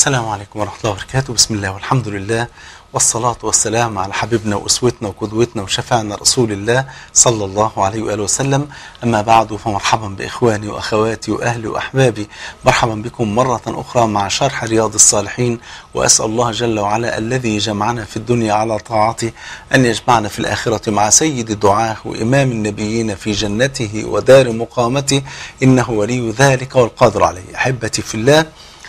السلام عليكم ورحمة الله وبركاته بسم الله والحمد لله والصلاة والسلام على حبيبنا وأسوتنا وقدوتنا وشفعنا رسول الله صلى الله عليه وآله وسلم أما بعد فمرحبا بإخواني وأخواتي وأهلي وأحبابي مرحبا بكم مرة أخرى مع شرح رياض الصالحين وأسأل الله جل وعلا الذي جمعنا في الدنيا على طاعته أن يجمعنا في الآخرة مع سيد الدعاة وإمام النبيين في جنته ودار مقامته إنه ولي ذلك والقادر عليه أحبتي في الله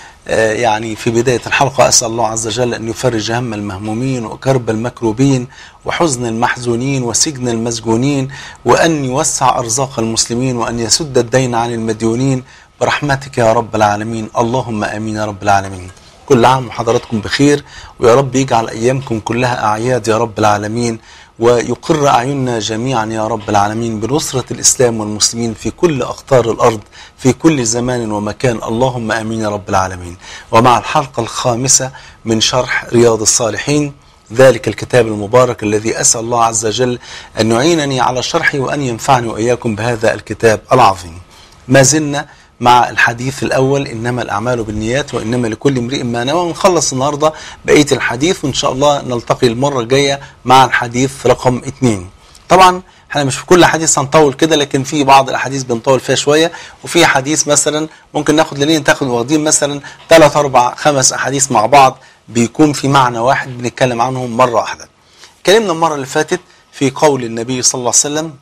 يعني في بداية الحلقة أسأل الله عز وجل أن يفرج هم المهمومين وكرب المكروبين وحزن المحزونين وسجن المسجونين وأن يوسع أرزاق المسلمين وأن يسد الدين عن المديونين برحمتك يا رب العالمين اللهم آمين يا رب العالمين كل عام وحضراتكم بخير ويا رب يجعل أيامكم كلها أعياد يا رب العالمين ويقر أعيننا جميعا يا رب العالمين بنصرة الإسلام والمسلمين في كل أقطار الأرض في كل زمان ومكان اللهم آمين يا رب العالمين ومع الحلقة الخامسة من شرح رياض الصالحين ذلك الكتاب المبارك الذي أسأل الله عز وجل أن يعينني على شرحه وأن ينفعني وإياكم بهذا الكتاب العظيم ما زلنا مع الحديث الأول إنما الأعمال بالنيات وإنما لكل امرئ ما نوى ونخلص النهاردة بقية الحديث وإن شاء الله نلتقي المرة الجاية مع الحديث رقم اثنين طبعا احنا مش في كل حديث هنطول كده لكن في بعض الاحاديث بنطول فيها شويه وفي حديث مثلا ممكن ناخد لنين تاخد واخدين مثلا ثلاث اربع خمس احاديث مع بعض بيكون في معنى واحد بنتكلم عنهم مره واحده. اتكلمنا المره اللي فاتت في قول النبي صلى الله عليه وسلم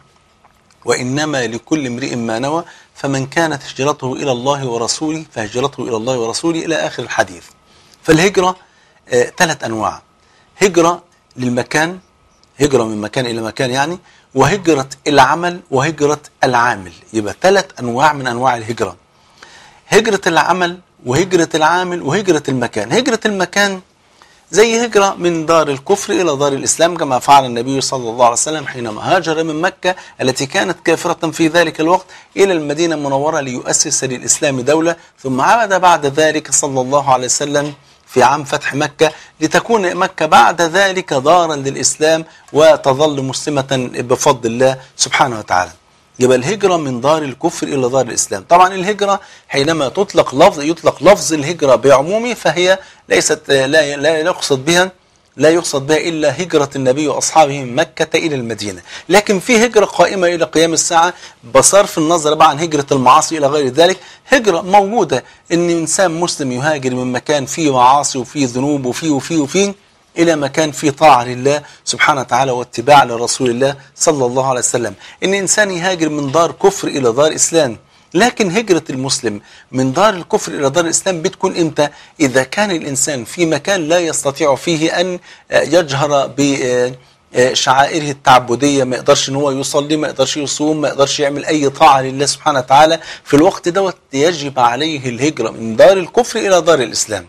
وانما لكل امرئ ما نوى فمن كانت هجرته الى الله ورسوله فهجرته الى الله ورسوله الى اخر الحديث. فالهجره ثلاث آه انواع. هجره للمكان هجره من مكان الى مكان يعني وهجرة العمل وهجرة العامل يبقى ثلاث أنواع من أنواع الهجرة هجرة العمل وهجرة العامل وهجرة المكان هجرة المكان زي هجرة من دار الكفر إلى دار الإسلام كما فعل النبي صلى الله عليه وسلم حينما هاجر من مكة التي كانت كافرة في ذلك الوقت إلى المدينة المنورة ليؤسس للإسلام دولة ثم عاد بعد ذلك صلى الله عليه وسلم في عام فتح مكة لتكون مكة بعد ذلك دارا للإسلام وتظل مسلمة بفضل الله سبحانه وتعالى يبقى الهجرة من دار الكفر إلى دار الإسلام طبعا الهجرة حينما تطلق لفظ يطلق لفظ الهجرة بعمومه فهي ليست لا, لا يقصد بها لا يقصد بها إلا هجرة النبي وأصحابه من مكة إلى المدينة لكن في هجرة قائمة إلى قيام الساعة بصرف النظر بقى عن هجرة المعاصي إلى غير ذلك هجرة موجودة إن إنسان مسلم يهاجر من مكان فيه معاصي وفيه ذنوب وفيه وفيه وفيه إلى مكان فيه طاعة لله سبحانه وتعالى واتباع لرسول الله صلى الله عليه وسلم إن إنسان يهاجر من دار كفر إلى دار إسلام لكن هجرة المسلم من دار الكفر إلى دار الإسلام بتكون إمتى إذا كان الإنسان في مكان لا يستطيع فيه أن يجهر بشعائره التعبدية ما يقدرش ان هو يصلي ما يقدرش يصوم ما يقدرش يعمل أي طاعة لله سبحانه وتعالى في الوقت دوت يجب عليه الهجرة من دار الكفر إلى دار الإسلام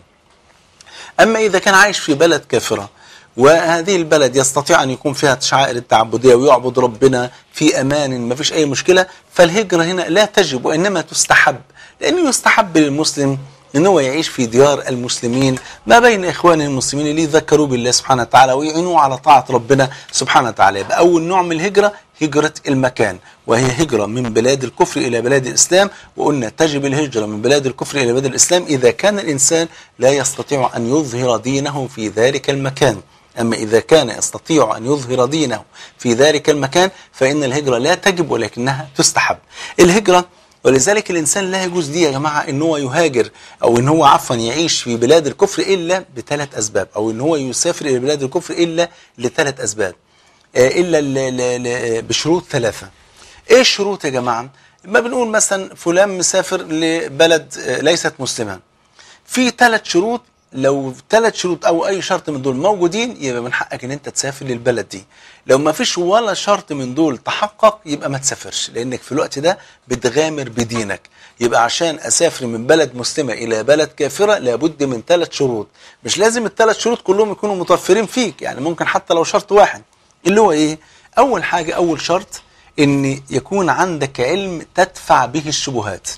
أما إذا كان عايش في بلد كافرة وهذه البلد يستطيع أن يكون فيها شعائر التعبدية ويعبد ربنا في أمان ما فيش أي مشكلة فالهجرة هنا لا تجب وإنما تستحب لأنه يستحب للمسلم ان هو يعيش في ديار المسلمين ما بين اخوانه المسلمين اللي يذكروا بالله سبحانه وتعالى ويعينوه على طاعه ربنا سبحانه وتعالى يبقى اول نوع من الهجره هجره المكان وهي هجره من بلاد الكفر الى بلاد الاسلام وقلنا تجب الهجره من بلاد الكفر الى بلاد الاسلام اذا كان الانسان لا يستطيع ان يظهر دينه في ذلك المكان أما إذا كان يستطيع أن يظهر دينه في ذلك المكان فإن الهجرة لا تجب ولكنها تستحب الهجرة ولذلك الإنسان لا يجوز ليه يا جماعة إن هو يهاجر أو إن هو عفوا يعيش في بلاد الكفر إلا بثلاث أسباب أو إن هو يسافر إلى بلاد الكفر إلا لثلاث أسباب إلا ل ل بشروط ثلاثة إيه الشروط يا جماعة ما بنقول مثلا فلان مسافر لبلد ليست مسلمة في ثلاث شروط لو ثلاث شروط او اي شرط من دول موجودين يبقى من حقك ان انت تسافر للبلد دي لو ما فيش ولا شرط من دول تحقق يبقى ما تسافرش لانك في الوقت ده بتغامر بدينك يبقى عشان اسافر من بلد مسلمه الى بلد كافره لابد من ثلاث شروط مش لازم الثلاث شروط كلهم يكونوا متوفرين فيك يعني ممكن حتى لو شرط واحد اللي هو ايه اول حاجه اول شرط ان يكون عندك علم تدفع به الشبهات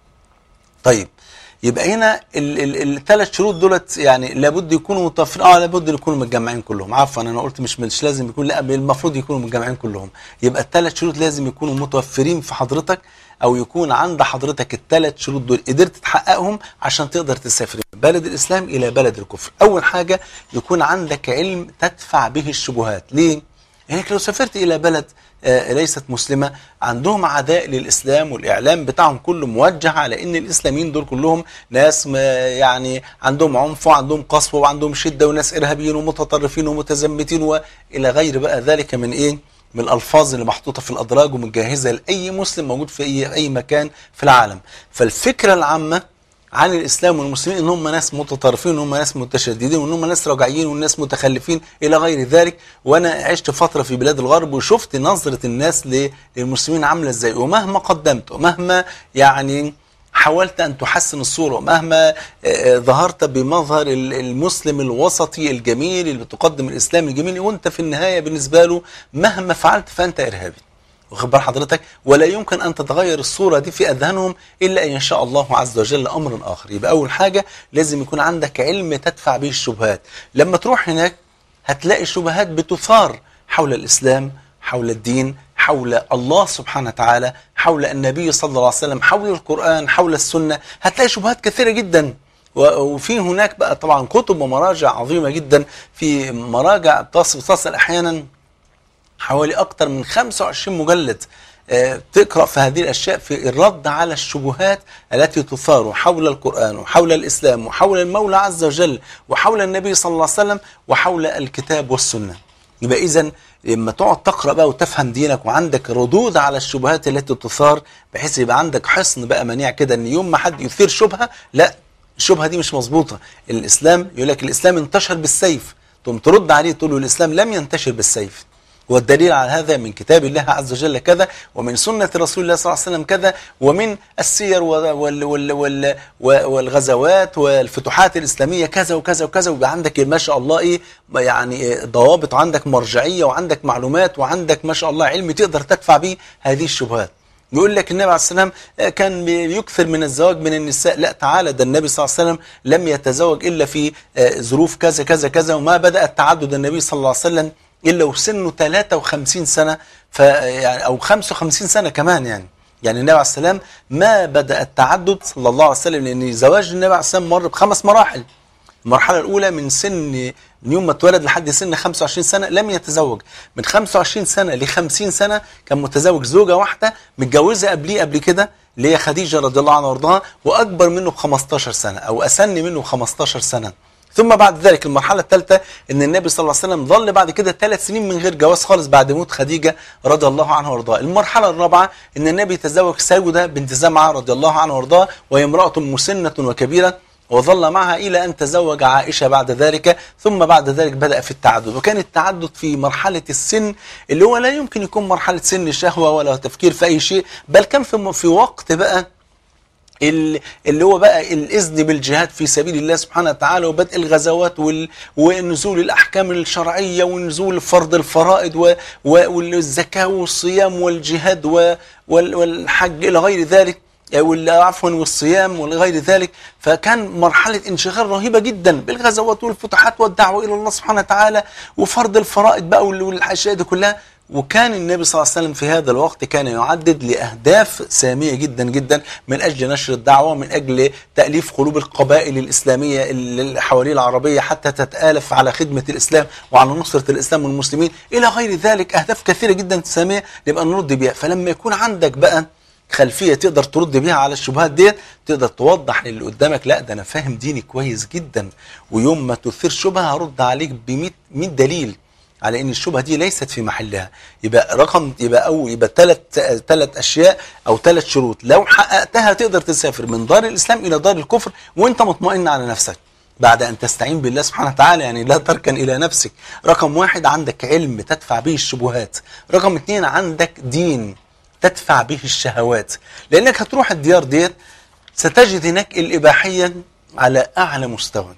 طيب يبقى هنا الثلاث شروط دولت يعني لابد يكونوا متوفرين اه لابد يكونوا متجمعين كلهم عفوا انا قلت مش مش لازم يكون لا المفروض يكونوا متجمعين كلهم يبقى الثلاث شروط لازم يكونوا متوفرين في حضرتك او يكون عند حضرتك الثلاث شروط دول قدرت تحققهم عشان تقدر تسافر بلد الإسلام إلى بلد الكفر أول حاجة يكون عندك علم تدفع به الشبهات ليه؟ لأنك لو سافرت إلى بلد آه، ليست مسلمة عندهم عداء للإسلام والإعلام بتاعهم كله موجه على إن الإسلاميين دول كلهم ناس م- يعني عندهم عنف وعندهم قسوة وعندهم شدة وناس إرهابيين ومتطرفين ومتزمتين وإلى غير بقى ذلك من إيه من الألفاظ اللي محطوطة في الأدراج ومتجهزة لأي مسلم موجود في أي, أي مكان في العالم فالفكرة العامة عن الاسلام والمسلمين ان هم ناس متطرفين وان هم ناس متشددين وان هم ناس رجعيين والناس متخلفين الى غير ذلك وانا عشت فتره في بلاد الغرب وشفت نظره الناس ل- للمسلمين عامله ازاي ومهما قدمت ومهما يعني حاولت ان تحسن الصوره ومهما آه، آه، ظهرت بمظهر ال- المسلم الوسطي الجميل اللي بتقدم الاسلام الجميل وانت في النهايه بالنسبه له مهما فعلت فانت ارهابي واخد بال حضرتك ولا يمكن ان تتغير الصوره دي في اذهانهم الا ان يشاء الله عز وجل امر اخر يبقى اول حاجه لازم يكون عندك علم تدفع به الشبهات لما تروح هناك هتلاقي الشبهات بتثار حول الاسلام حول الدين حول الله سبحانه وتعالى حول النبي صلى الله عليه وسلم حول القران حول السنه هتلاقي شبهات كثيره جدا و- وفي هناك بقى طبعا كتب ومراجع عظيمه جدا في مراجع تصل تصل احيانا حوالي أكثر من 25 مجلد آه، تقرأ في هذه الأشياء في الرد على الشبهات التي تثار حول القرآن وحول الإسلام وحول المولى عز وجل وحول النبي صلى الله عليه وسلم وحول الكتاب والسنة يبقى إذا لما تقعد تقرأ بقى وتفهم دينك وعندك ردود على الشبهات التي تثار بحيث يبقى عندك حصن بقى منيع كده ان يوم ما حد يثير شبهة لا الشبهة دي مش مظبوطة الإسلام يقول لك الإسلام انتشر بالسيف تقوم ترد عليه تقول له الإسلام لم ينتشر بالسيف والدليل على هذا من كتاب الله عز وجل كذا ومن سنة رسول الله صلى الله عليه وسلم كذا ومن السير وال وال وال وال والغزوات والفتوحات الإسلامية كذا وكذا وكذا ويبقى عندك ما شاء الله إيه يعني إيه ضوابط وعندك مرجعية وعندك معلومات وعندك ما شاء الله علم تقدر تدفع به هذه الشبهات يقول لك النبي عليه السلام كان بيكثر من الزواج من النساء لا تعالى ده النبي صلى الله عليه وسلم لم يتزوج إلا في آه، ظروف كذا كذا كذا وما بدأ التعدد النبي صلى الله عليه وسلم إلا وسنه 53 سنة ف يعني أو 55 سنة كمان يعني يعني النبي عليه السلام ما بدأ التعدد صلى الله عليه وسلم لأن زواج النبي عليه السلام مر بخمس مراحل المرحلة الأولى من سن من يوم ما اتولد لحد سن 25 سنة لم يتزوج من 25 سنة ل 50 سنة كان متزوج زوجة واحدة متجوزة قبليه قبل كده اللي هي خديجة رضي الله عنها وارضاها وأكبر منه ب 15 سنة أو أسن منه ب 15 سنة ثم بعد ذلك المرحلة الثالثة ان النبي صلى الله عليه وسلم ظل بعد كده ثلاث سنين من غير جواز خالص بعد موت خديجة رضي الله عنها وارضاها المرحلة الرابعة ان النبي تزوج سودة بنت زمعة رضي الله عنها وارضاها وهي امرأة مسنة وكبيرة وظل معها إلى أن تزوج عائشة بعد ذلك ثم بعد ذلك بدأ في التعدد وكان التعدد في مرحلة السن اللي هو لا يمكن يكون مرحلة سن شهوة ولا تفكير في أي شيء بل كان في في وقت بقى ال- اللي هو بقى الإذن بالجهاد في سبيل الله سبحانه وتعالى وبدء الغزوات وال- ونزول الأحكام الشرعية ونزول فرض الفرائض و- و- والزكاة والصيام والجهاد و- وال- والحج إلى غير ذلك وال- عفوا والصيام ولغير ذلك فكان مرحلة انشغال رهيبة جدا بالغزوات والفتوحات والدعوة إلى الله سبحانه وتعالى وفرض الفرائض بقى وال- والأشياء دي كلها وكان النبي صلى الله عليه وسلم في هذا الوقت كان يعدد لأهداف سامية جدا جدا من أجل نشر الدعوة من أجل تأليف قلوب القبائل الإسلامية اللي حوالين العربية حتى تتآلف على خدمة الإسلام وعلى نصرة الإسلام والمسلمين إلى غير ذلك أهداف كثيرة جدا سامية نبقى نرد بها فلما يكون عندك بقى خلفيه تقدر ترد بيها على الشبهات ديت تقدر توضح للي قدامك لا ده انا فاهم ديني كويس جدا ويوم ما تثير شبهه هرد عليك ب 100 100 دليل على ان الشبهه دي ليست في محلها يبقى رقم يبقى او يبقى ثلاث ثلاث اشياء او ثلاث شروط لو حققتها تقدر تسافر من دار الاسلام الى دار الكفر وانت مطمئن على نفسك بعد أن تستعين بالله سبحانه وتعالى يعني لا تركن إلى نفسك رقم واحد عندك علم تدفع به الشبهات رقم اثنين عندك دين تدفع به الشهوات لأنك هتروح الديار ديت ستجد هناك الإباحية على أعلى مستوى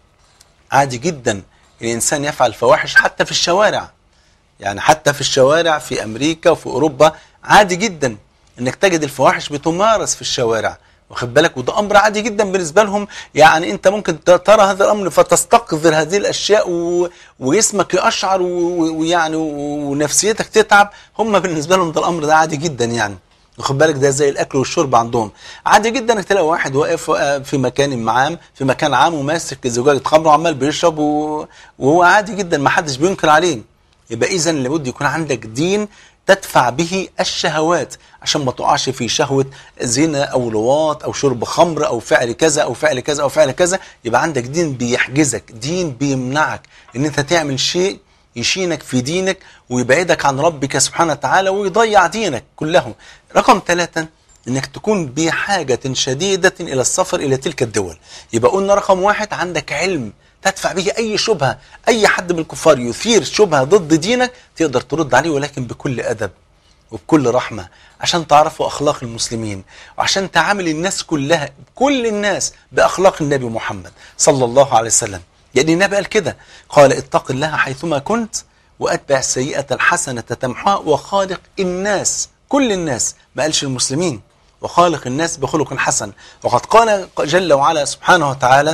عادي جدا الإنسان يفعل فواحش حتى في الشوارع يعني حتى في الشوارع في أمريكا وفي أوروبا عادي جدا إنك تجد الفواحش بتمارس في الشوارع واخد بالك وده امر عادي جدا بالنسبه لهم يعني انت ممكن ت- ترى هذا الامر فتستقذر هذه الاشياء و... وجسمك يقشعر و- ويعني و... ونفسيتك تتعب هم بالنسبه لهم ده الامر ده عادي جدا يعني واخد بالك ده زي الاكل والشرب عندهم عادي جدا انك تلاقي واحد واقف في مكان عام في مكان عام وماسك زجاجه خمر وعمال بيشرب و... وهو عادي جدا ما حدش بينكر عليه يبقى اذا لابد يكون عندك دين تدفع به الشهوات عشان ما تقعش في شهوة زنا أو لواط أو شرب خمر أو فعل كذا أو فعل كذا أو فعل كذا يبقى عندك دين بيحجزك دين بيمنعك إن أنت تعمل شيء يشينك في دينك ويبعدك عن ربك سبحانه وتعالى ويضيع دينك كله رقم ثلاثة انك تكون بحاجة شديدة الى السفر الى تلك الدول يبقى قلنا رقم واحد عندك علم تدفع به اي شبهة اي حد من الكفار يثير شبهة ضد دينك تقدر ترد عليه ولكن بكل ادب وبكل رحمة عشان تعرفوا اخلاق المسلمين وعشان تعامل الناس كلها كل الناس باخلاق النبي محمد صلى الله عليه وسلم يعني النبي قال كده قال اتق الله حيثما كنت واتبع السيئة الحسنة تمحها وخالق الناس كل الناس ما قالش المسلمين وخالق الناس بخلق حسن وقد قال جل وعلا سبحانه وتعالى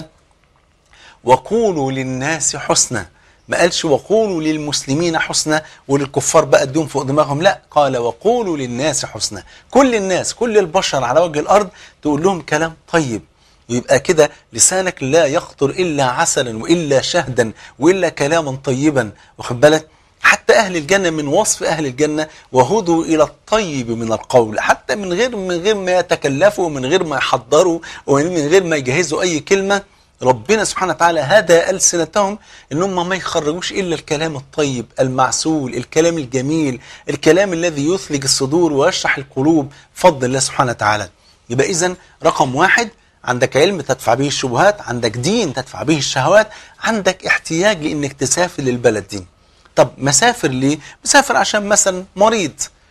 وقولوا للناس حسنا ما قالش وقولوا للمسلمين حسنا وللكفار بقى اديهم فوق دماغهم لا قال وقولوا للناس حسنا كل الناس كل البشر على وجه الارض تقول لهم كلام طيب ويبقى كده لسانك لا يخطر الا عسلا والا شهدا والا كلاما طيبا واخد بالك حتى أهل الجنة من وصف أهل الجنة وهدوا إلى الطيب من القول حتى من غير من غير ما يتكلفوا ومن غير ما يحضروا ومن غير ما يجهزوا أي كلمة ربنا سبحانه وتعالى هدى ألسنتهم إن هم ما يخرجوش إلا الكلام الطيب المعسول الكلام الجميل الكلام الذي يثلج الصدور ويشرح القلوب فضل الله سبحانه وتعالى يبقى إذا رقم واحد عندك علم تدفع به الشبهات عندك دين تدفع به الشهوات عندك احتياج لأنك تسافر للبلد دي طب مسافر ليه؟ مسافر عشان مثلا مريض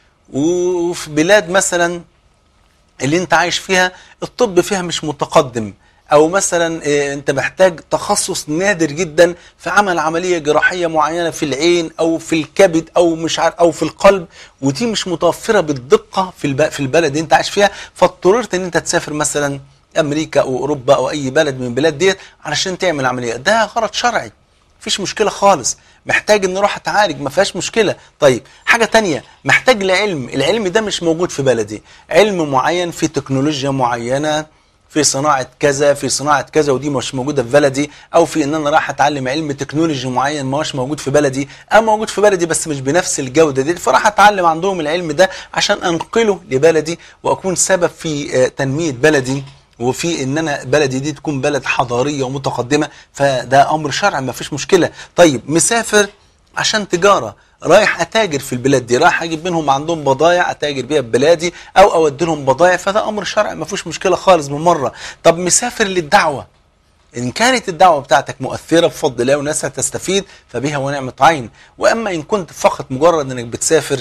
وفي بلاد مثلا اللي انت عايش فيها الطب فيها مش متقدم او مثلا اه انت محتاج تخصص نادر جدا في عمل عملية جراحية معينة في العين او في الكبد او مش عارف او في القلب ودي مش متوفرة بالدقة في في البلد اللي انت عايش فيها فاضطررت ان انت تسافر مثلا امريكا او اوروبا او اي بلد من البلاد ديت علشان تعمل عملية ده غرض شرعي مفيش مشكلة خالص محتاج ان اروح اتعالج ما فيهاش مشكلة طيب حاجة تانية محتاج لعلم العلم ده مش موجود في بلدي علم معين في تكنولوجيا معينة في صناعة كذا في صناعة كذا ودي مش موجودة في بلدي او في ان انا راح اتعلم علم تكنولوجي معين ما هوش موجود في بلدي او موجود في بلدي بس مش بنفس الجودة دي فراح اتعلم عندهم العلم ده عشان انقله لبلدي واكون سبب في تنمية بلدي وفي ان انا بلدي دي تكون بلد حضاريه ومتقدمه فده امر شرعي ما فيش مشكله طيب مسافر عشان تجاره رايح اتاجر في البلاد دي رايح اجيب منهم عندهم بضايع اتاجر بيها ببلادي او اودي لهم بضايع فده امر شرعي ما فيش مشكله خالص بالمره طب مسافر للدعوه إن كانت الدعوة بتاعتك مؤثرة بفضل الله والناس هتستفيد فبها ونعمة عين وأما إن كنت فقط مجرد إنك بتسافر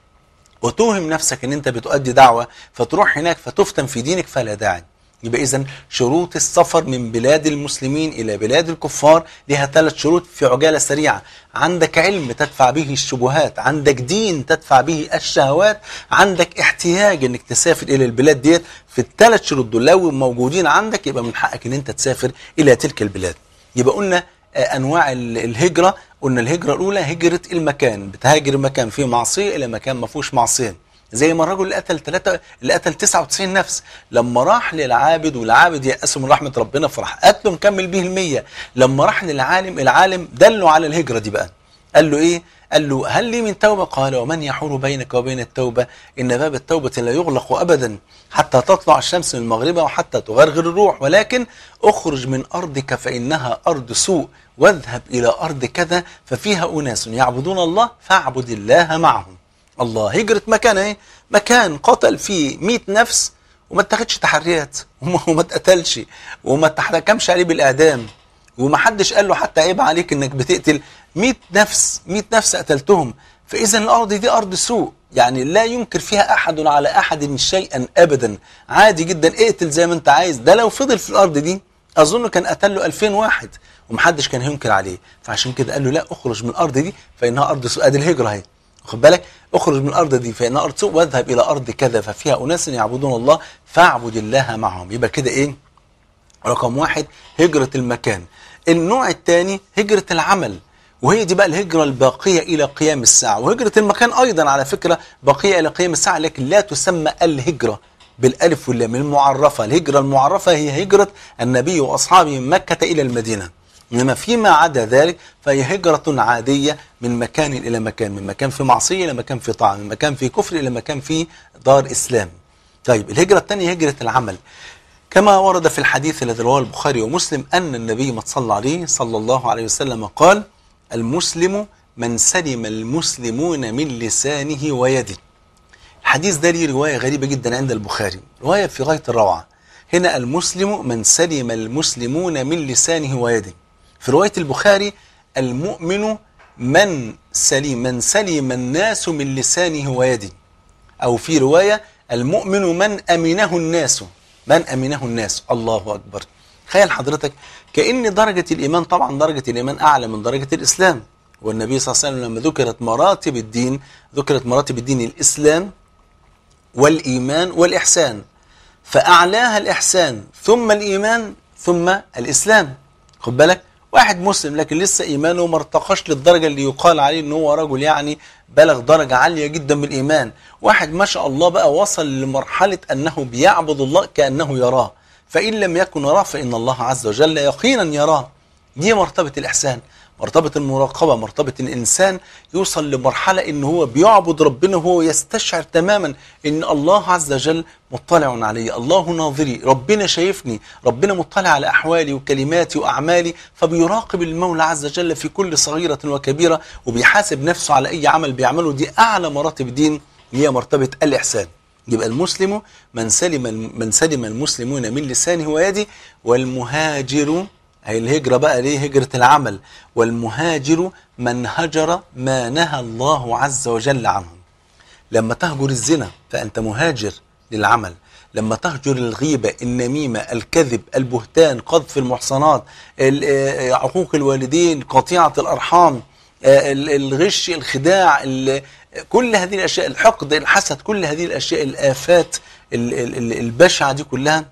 وتوهم نفسك إن أنت بتؤدي دعوة فتروح هناك فتفتن في دينك فلا داعي يبقى إذا شروط السفر من بلاد المسلمين إلى بلاد الكفار لها ثلاث شروط في عجالة سريعة عندك علم تدفع به الشبهات عندك دين تدفع به الشهوات عندك احتياج انك تسافر إلى البلاد ديت في الثلاث شروط دول لو موجودين عندك يبقى من حقك ان انت تسافر إلى تلك البلاد يبقى قلنا أنواع الهجرة قلنا الهجرة الأولى هجرة المكان بتهاجر مكان فيه معصية إلى مكان ما فيهوش معصية زي ما الرجل اللي قتل ثلاثة اللي قتل 99 نفس لما راح للعابد والعابد يأسوا من رحمة ربنا فراح قتله مكمل به المية لما راح للعالم العالم دله على الهجرة دي بقى قال له ايه قال له هل لي من توبة قال ومن يحول بينك وبين التوبة إن باب التوبة لا يغلق أبدا حتى تطلع الشمس من المغربة وحتى تغرغر الروح ولكن اخرج من أرضك فإنها أرض سوء واذهب إلى أرض كذا ففيها أناس يعبدون الله فاعبد الله معهم الله هجرة مكان ايه مكان قتل فيه 100 نفس وما اتخذش تحريات وما اتقتلش وما اتحكمش عليه بالاعدام وما حدش قال له حتى عيب عليك انك بتقتل 100 نفس 100 نفس قتلتهم فاذا الارض دي ارض سوء يعني لا ينكر فيها احد على احد شيئا ابدا عادي جدا اقتل زي ما انت عايز ده لو فضل في الارض دي اظن كان قتل له 2000 واحد ومحدش كان هينكر عليه فعشان كده قال له لا اخرج من الارض دي فانها ارض سوء ادي الهجره اهي واخد بالك اخرج من الارض دي فانها ارض سوء واذهب الى ارض كذا ففيها اناس يعبدون الله فاعبد الله معهم يبقى كده ايه رقم واحد هجرة المكان النوع الثاني هجرة العمل وهي دي بقى الهجرة الباقية إلى قيام الساعة وهجرة المكان أيضا على فكرة باقية إلى قيام الساعة لكن لا تسمى الهجرة بالألف واللام المعرفة الهجرة المعرفة هي هجرة النبي وأصحابه من مكة إلى المدينة إنما فيما عدا ذلك فهي هجرة عادية من مكان إلى مكان من مكان في معصية إلى مكان في طاعة من مكان في كفر إلى مكان في دار إسلام طيب الهجرة الثانية هجرة العمل كما ورد في الحديث الذي رواه البخاري ومسلم أن النبي ما صلى عليه صلى الله عليه وسلم قال المسلم من سلم المسلمون من لسانه ويده الحديث ده ليه رواية غريبة جدا عند البخاري رواية في غاية الروعة هنا المسلم من سلم المسلمون من لسانه ويده في رواية البخاري المؤمن من سلم من سلم الناس من لسانه ويده أو في رواية المؤمن من أمنه الناس من أمنه الناس الله أكبر تخيل حضرتك كأن درجة الإيمان طبعا درجة الإيمان أعلى من درجة الإسلام والنبي صلى الله عليه وسلم لما ذكرت مراتب الدين ذكرت مراتب الدين الإسلام والإيمان والإحسان فأعلاها الإحسان ثم الإيمان ثم الإسلام خد بالك واحد مسلم لكن لسه إيمانه ما ارتقاش للدرجة اللي يقال عليه إن هو رجل يعني بلغ درجة عالية جدا من الإيمان واحد ما شاء الله بقى وصل لمرحلة أنه بيعبد الله كأنه يراه فإن لم يكن يراه فإن الله عز وجل يقينا يراه دي مرتبة الإحسان مرتبة المراقبة مرتبة الإنسان يوصل لمرحلة إن هو بيعبد ربنا وهو يستشعر تماما إن الله عز وجل مطلع علي الله ناظري ربنا شايفني ربنا مطلع على أحوالي وكلماتي وأعمالي فبيراقب المولى عز وجل في كل صغيرة وكبيرة وبيحاسب نفسه على أي عمل بيعمله دي أعلى مراتب الدين هي مرتبة الإحسان يبقى المسلم من سلم من سلم المسلمون من لسانه ويده والمهاجر هي الهجرة بقى ليه هجرة العمل والمهاجر من هجر ما نهى الله عز وجل عنه لما تهجر الزنا فأنت مهاجر للعمل لما تهجر الغيبة النميمة الكذب البهتان قذف المحصنات عقوق الوالدين قطيعة الأرحام الغش الخداع كل هذه الأشياء الحقد الحسد كل هذه الأشياء الآفات البشعة دي كلها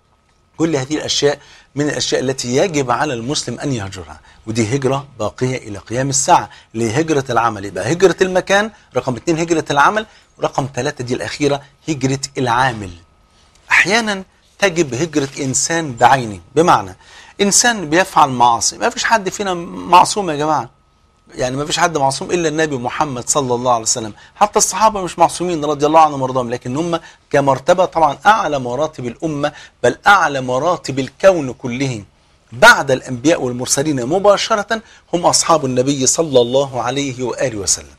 كل هذه الأشياء من الأشياء التي يجب على المسلم أن يهجرها ودي هجرة باقية إلى قيام الساعة لهجرة العمل يبقى هجرة المكان رقم اثنين هجرة العمل ورقم ثلاثة دي الأخيرة هجرة العامل أحيانا تجب هجرة إنسان بعينه بمعنى إنسان بيفعل معاصي ما فيش حد فينا معصوم يا جماعة يعني ما فيش حد معصوم إلا النبي محمد صلى الله عليه وسلم حتى الصحابة مش معصومين رضي الله عنهم وارضاهم لكن هم كمرتبة طبعا أعلى مراتب الأمة بل أعلى مراتب الكون كله بعد الأنبياء والمرسلين مباشرة هم أصحاب النبي صلى الله عليه وآله وسلم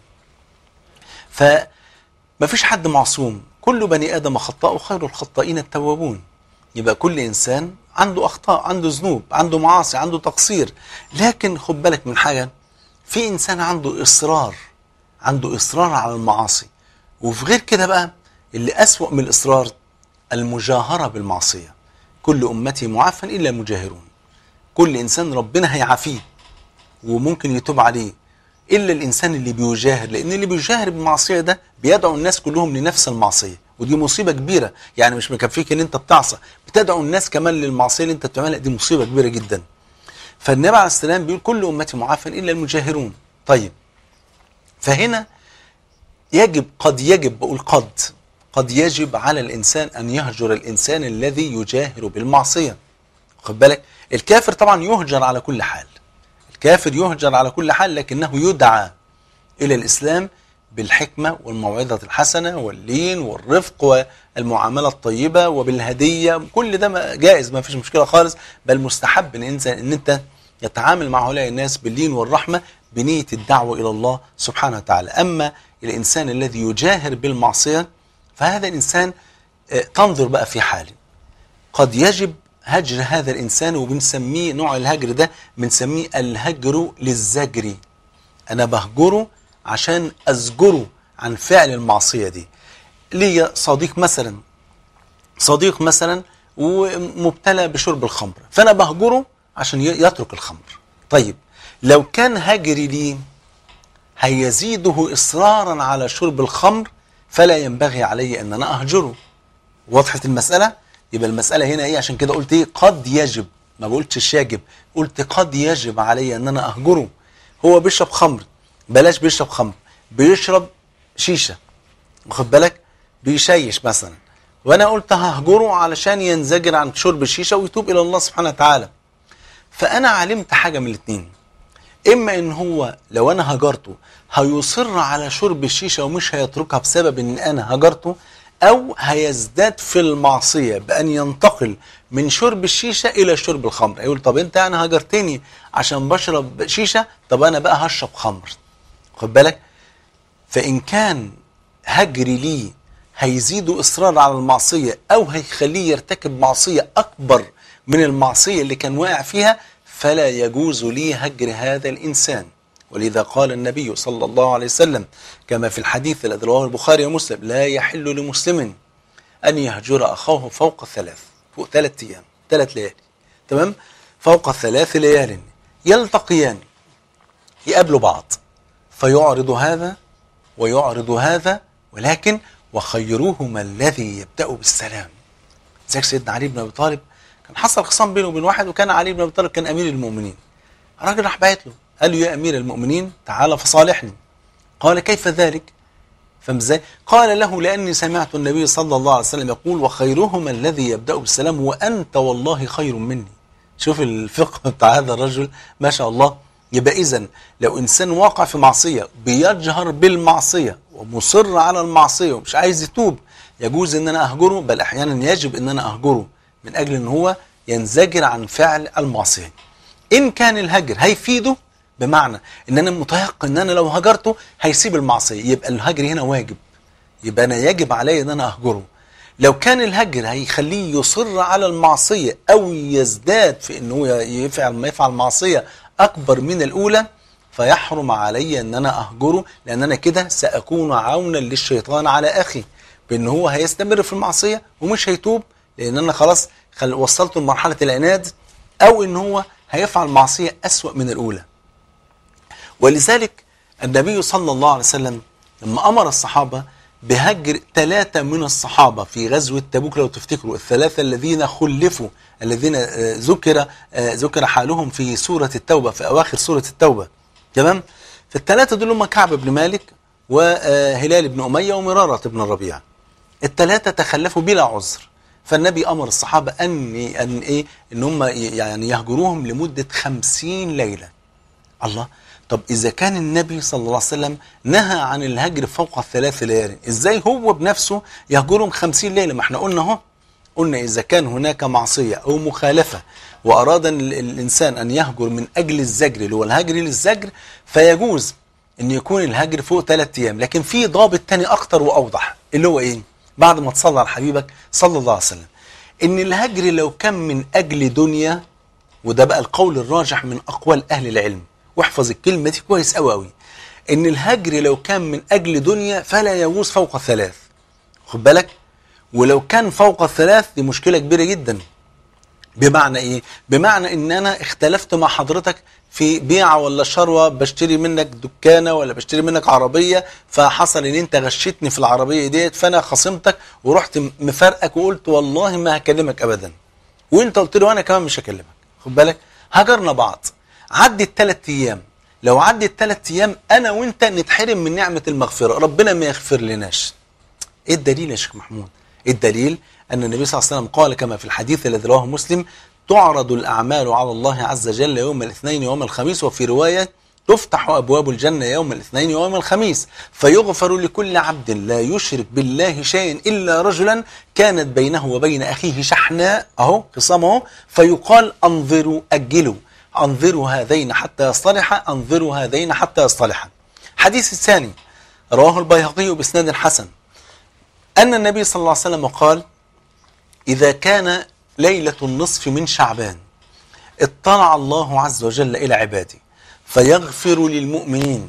فما فيش حد معصوم كل بني آدم خطاء وخير الخطائين التوابون يبقى كل إنسان عنده أخطاء عنده ذنوب عنده معاصي عنده تقصير لكن خد بالك من حاجة في إنسان عنده إصرار عنده إصرار على المعاصي وفي غير كده بقى اللي أسوأ من الإصرار المجاهرة بالمعصية كل أمتي معافى إلا المجاهرون كل إنسان ربنا هيعافيه وممكن يتوب عليه إلا الإنسان اللي بيجاهر لأن اللي بيجاهر بالمعصية ده بيدعو الناس كلهم لنفس المعصية ودي مصيبة كبيرة يعني مش مكفيك ان انت بتعصى بتدعو الناس كمان للمعصية اللي انت بتعملها دي مصيبة كبيرة جدا فالنبي عليه السلام بيقول كل أمتي معافى إلا المجاهرون طيب فهنا يجب قد يجب بقول قد قد يجب على الإنسان أن يهجر الإنسان الذي يجاهر بالمعصية خد بالك الكافر طبعا يهجر على كل حال الكافر يهجر على كل حال لكنه يدعى إلى الإسلام بالحكمة والموعظة الحسنة واللين والرفق والمعاملة الطيبة وبالهدية كل ده جائز ما فيش مشكلة خالص بل مستحب ان انت, إن انت يتعامل مع هؤلاء الناس باللين والرحمة بنية الدعوة إلى الله سبحانه وتعالى أما الإنسان الذي يجاهر بالمعصية فهذا الإنسان تنظر بقى في حاله قد يجب هجر هذا الإنسان وبنسميه نوع الهجر ده بنسميه الهجر للزجر أنا بهجره عشان أزجره عن فعل المعصية دي لي صديق مثلا صديق مثلا ومبتلى بشرب الخمر فأنا بهجره عشان يترك الخمر طيب لو كان هجري لي هيزيده إصرارا على شرب الخمر فلا ينبغي علي أن أنا أهجره وضحت المسألة يبقى المسألة هنا إيه عشان كده قلت إيه قد يجب ما قلتش يجب قلت قد يجب علي أن أنا أهجره هو بيشرب خمر بلاش بيشرب خمر بيشرب شيشه واخد بالك بيشيش مثلا وانا قلت ههجره علشان ينزجر عن شرب الشيشه ويتوب الى الله سبحانه وتعالى فانا علمت حاجه من الاثنين اما ان هو لو انا هجرته هيصر على شرب الشيشه ومش هيتركها بسبب ان انا هجرته او هيزداد في المعصيه بان ينتقل من شرب الشيشه الى شرب الخمر يقول طب انت انا هجرتني عشان بشرب شيشه طب انا بقى هشرب خمر خد بالك فان كان هجري ليه هيزيده اصرار على المعصيه او هيخليه يرتكب معصيه اكبر من المعصيه اللي كان واقع فيها فلا يجوز لي هجر هذا الانسان ولذا قال النبي صلى الله عليه وسلم كما في الحديث الذي رواه البخاري ومسلم لا يحل لمسلم ان يهجر اخاه فوق ثلاث فوق ثلاث ايام ثلاث ليالي تمام فوق ثلاث ليال يلتقيان يقابلوا بعض فيعرض هذا ويعرض هذا ولكن وخيرهما الذي يبدأ بالسلام زي سيدنا علي بن ابي طالب كان حصل خصام بينه وبين واحد وكان علي بن ابي طالب كان امير المؤمنين الراجل راح باعت له قال له يا امير المؤمنين تعال فصالحني قال كيف ذلك فاهم ازاي؟ قال له لاني سمعت النبي صلى الله عليه وسلم يقول وخيرهما الذي يبدا بالسلام وانت والله خير مني شوف الفقه بتاع هذا الرجل ما شاء الله يبقى اذا لو انسان واقع في معصيه بيجهر بالمعصيه ومصر على المعصيه ومش عايز يتوب يجوز ان انا اهجره بل احيانا يجب ان انا اهجره من اجل ان هو ينزجر عن فعل المعصيه ان كان الهجر هيفيده بمعنى ان انا متيقن ان انا لو هجرته هيسيب المعصيه يبقى الهجر هنا واجب يبقى انا يجب علي ان انا اهجره لو كان الهجر هيخليه يصر على المعصيه او يزداد في انه يفعل ما يفعل معصيه اكبر من الاولى فيحرم علي ان انا اهجره لان انا كده ساكون عونا للشيطان على اخي بان هو هيستمر في المعصيه ومش هيتوب لان انا خلاص خل وصلته لمرحله العناد او ان هو هيفعل معصيه اسوا من الاولى ولذلك النبي صلى الله عليه وسلم لما امر الصحابه بهجر ثلاثه من الصحابه في غزوه تبوك لو تفتكروا الثلاثه الذين خلفوا الذين ذكر ذكر حالهم في سوره التوبه في اواخر سوره التوبه تمام فالثلاثه دول هم كعب بن مالك وهلال بن اميه ومراره بن الربيع الثلاثه تخلفوا بلا عذر فالنبي امر الصحابه ان ان ايه ان هم يعني يهجروهم لمده خمسين ليله الله طب اذا كان النبي صلى الله عليه وسلم نهى عن الهجر فوق الثلاث ليالي ازاي هو بنفسه يهجرهم خمسين ليله ما احنا قلنا اهو قلنا اذا كان هناك معصيه او مخالفه واراد الانسان ان يهجر من اجل الزجر اللي هو الهجر للزجر فيجوز ان يكون الهجر فوق ثلاث ايام لكن في ضابط تاني اكتر واوضح اللي هو ايه بعد ما تصلى على حبيبك صلى الله عليه وسلم ان الهجر لو كان من اجل دنيا وده بقى القول الراجح من اقوال اهل العلم واحفظ الكلمه دي كويس قوي قوي ان الهجر لو كان من اجل دنيا فلا يجوز فوق ثلاث خد بالك ولو كان فوق الثلاث دي مشكله كبيره جدا بمعنى ايه بمعنى ان انا اختلفت مع حضرتك في بيعه ولا شروه بشتري منك دكانه ولا بشتري منك عربيه فحصل ان انت غشيتني في العربيه ديت فانا خصمتك ورحت مفارقك وقلت والله ما هكلمك ابدا وانت قلت لي وانا كمان مش هكلمك خد بالك هجرنا بعض عدت ثلاث ايام لو عدت ثلاث ايام انا وانت نتحرم من نعمه المغفره ربنا ما يغفر لناش ايه الدليل يا شيخ محمود الدليل ان النبي صلى الله عليه وسلم قال كما في الحديث الذي رواه مسلم تعرض الاعمال على الله عز وجل يوم الاثنين ويوم الخميس وفي روايه تفتح ابواب الجنه يوم الاثنين ويوم الخميس فيغفر لكل عبد لا يشرك بالله شيئا الا رجلا كانت بينه وبين اخيه شحناء اهو خصام اهو فيقال انظروا اجلوا انظروا هذين حتى يصطلحا انظروا هذين حتى يصطلحا حديث الثاني رواه البيهقي باسناد حسن ان النبي صلى الله عليه وسلم قال اذا كان ليله النصف من شعبان اطلع الله عز وجل الى عباده فيغفر للمؤمنين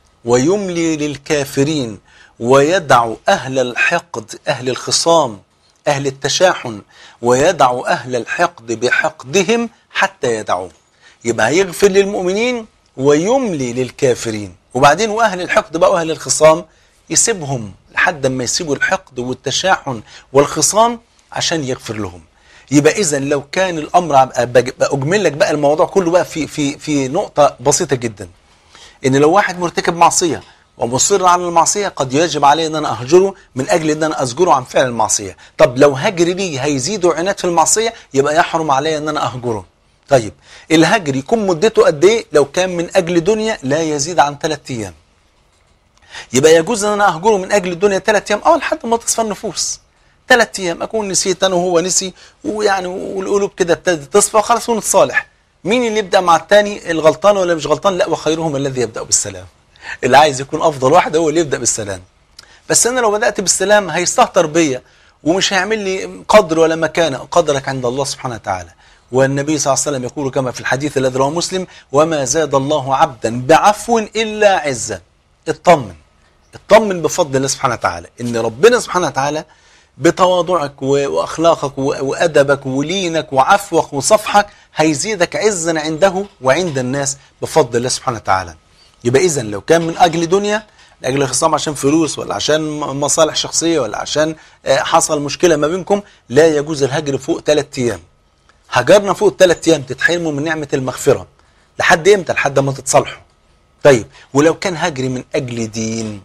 ويملي للكافرين ويدع اهل الحقد اهل الخصام اهل التشاحن ويدع اهل الحقد بحقدهم حتى يدعوه يبقى هيغفر للمؤمنين ويملي للكافرين وبعدين واهل الحقد بقى واهل الخصام يسيبهم لحد ما يسيبوا الحقد والتشاحن والخصام عشان يغفر لهم يبقى اذا لو كان الامر اجمل لك بقى الموضوع كله بقى في في في نقطه بسيطه جدا ان لو واحد مرتكب معصيه ومصر على المعصيه قد يجب عليه ان انا اهجره من اجل ان انا ازجره عن فعل المعصيه طب لو هجر لي هيزيد عناد في المعصيه يبقى يحرم علي ان انا اهجره طيب الهجر يكون مدته قد ايه لو كان من اجل دنيا لا يزيد عن ثلاث ايام يبقى يجوز ان انا اهجره من اجل الدنيا ثلاث ايام اه لحد ما تصفى النفوس ثلاث ايام اكون نسيت انا وهو نسي ويعني والقلوب كده ابتدت تصفى خلاص ونتصالح مين اللي يبدا مع الثاني الغلطان ولا مش غلطان لا وخيرهم الذي يبدا بالسلام اللي عايز يكون افضل واحد هو اللي يبدا بالسلام بس انا لو بدات بالسلام هيستهتر بيا ومش هيعمل لي قدر ولا مكانه قدرك عند الله سبحانه وتعالى والنبي صلى الله عليه وسلم يقول كما في الحديث الذي رواه مسلم وما زاد الله عبدا بعفو الا عزا اطمن اطمن بفضل الله سبحانه وتعالى ان ربنا سبحانه وتعالى بتواضعك واخلاقك وادبك ولينك وعفوك وصفحك هيزيدك عزا عنده وعند الناس بفضل الله سبحانه وتعالى يبقى اذا لو كان من اجل دنيا لاجل خصام عشان فلوس ولا عشان مصالح شخصيه ولا عشان حصل مشكله ما بينكم لا يجوز الهجر فوق ثلاث ايام هجرنا فوق ثلاث ايام تتحرموا من نعمه المغفره لحد امتى لحد ما تتصالحوا طيب ولو كان هجر من اجل دين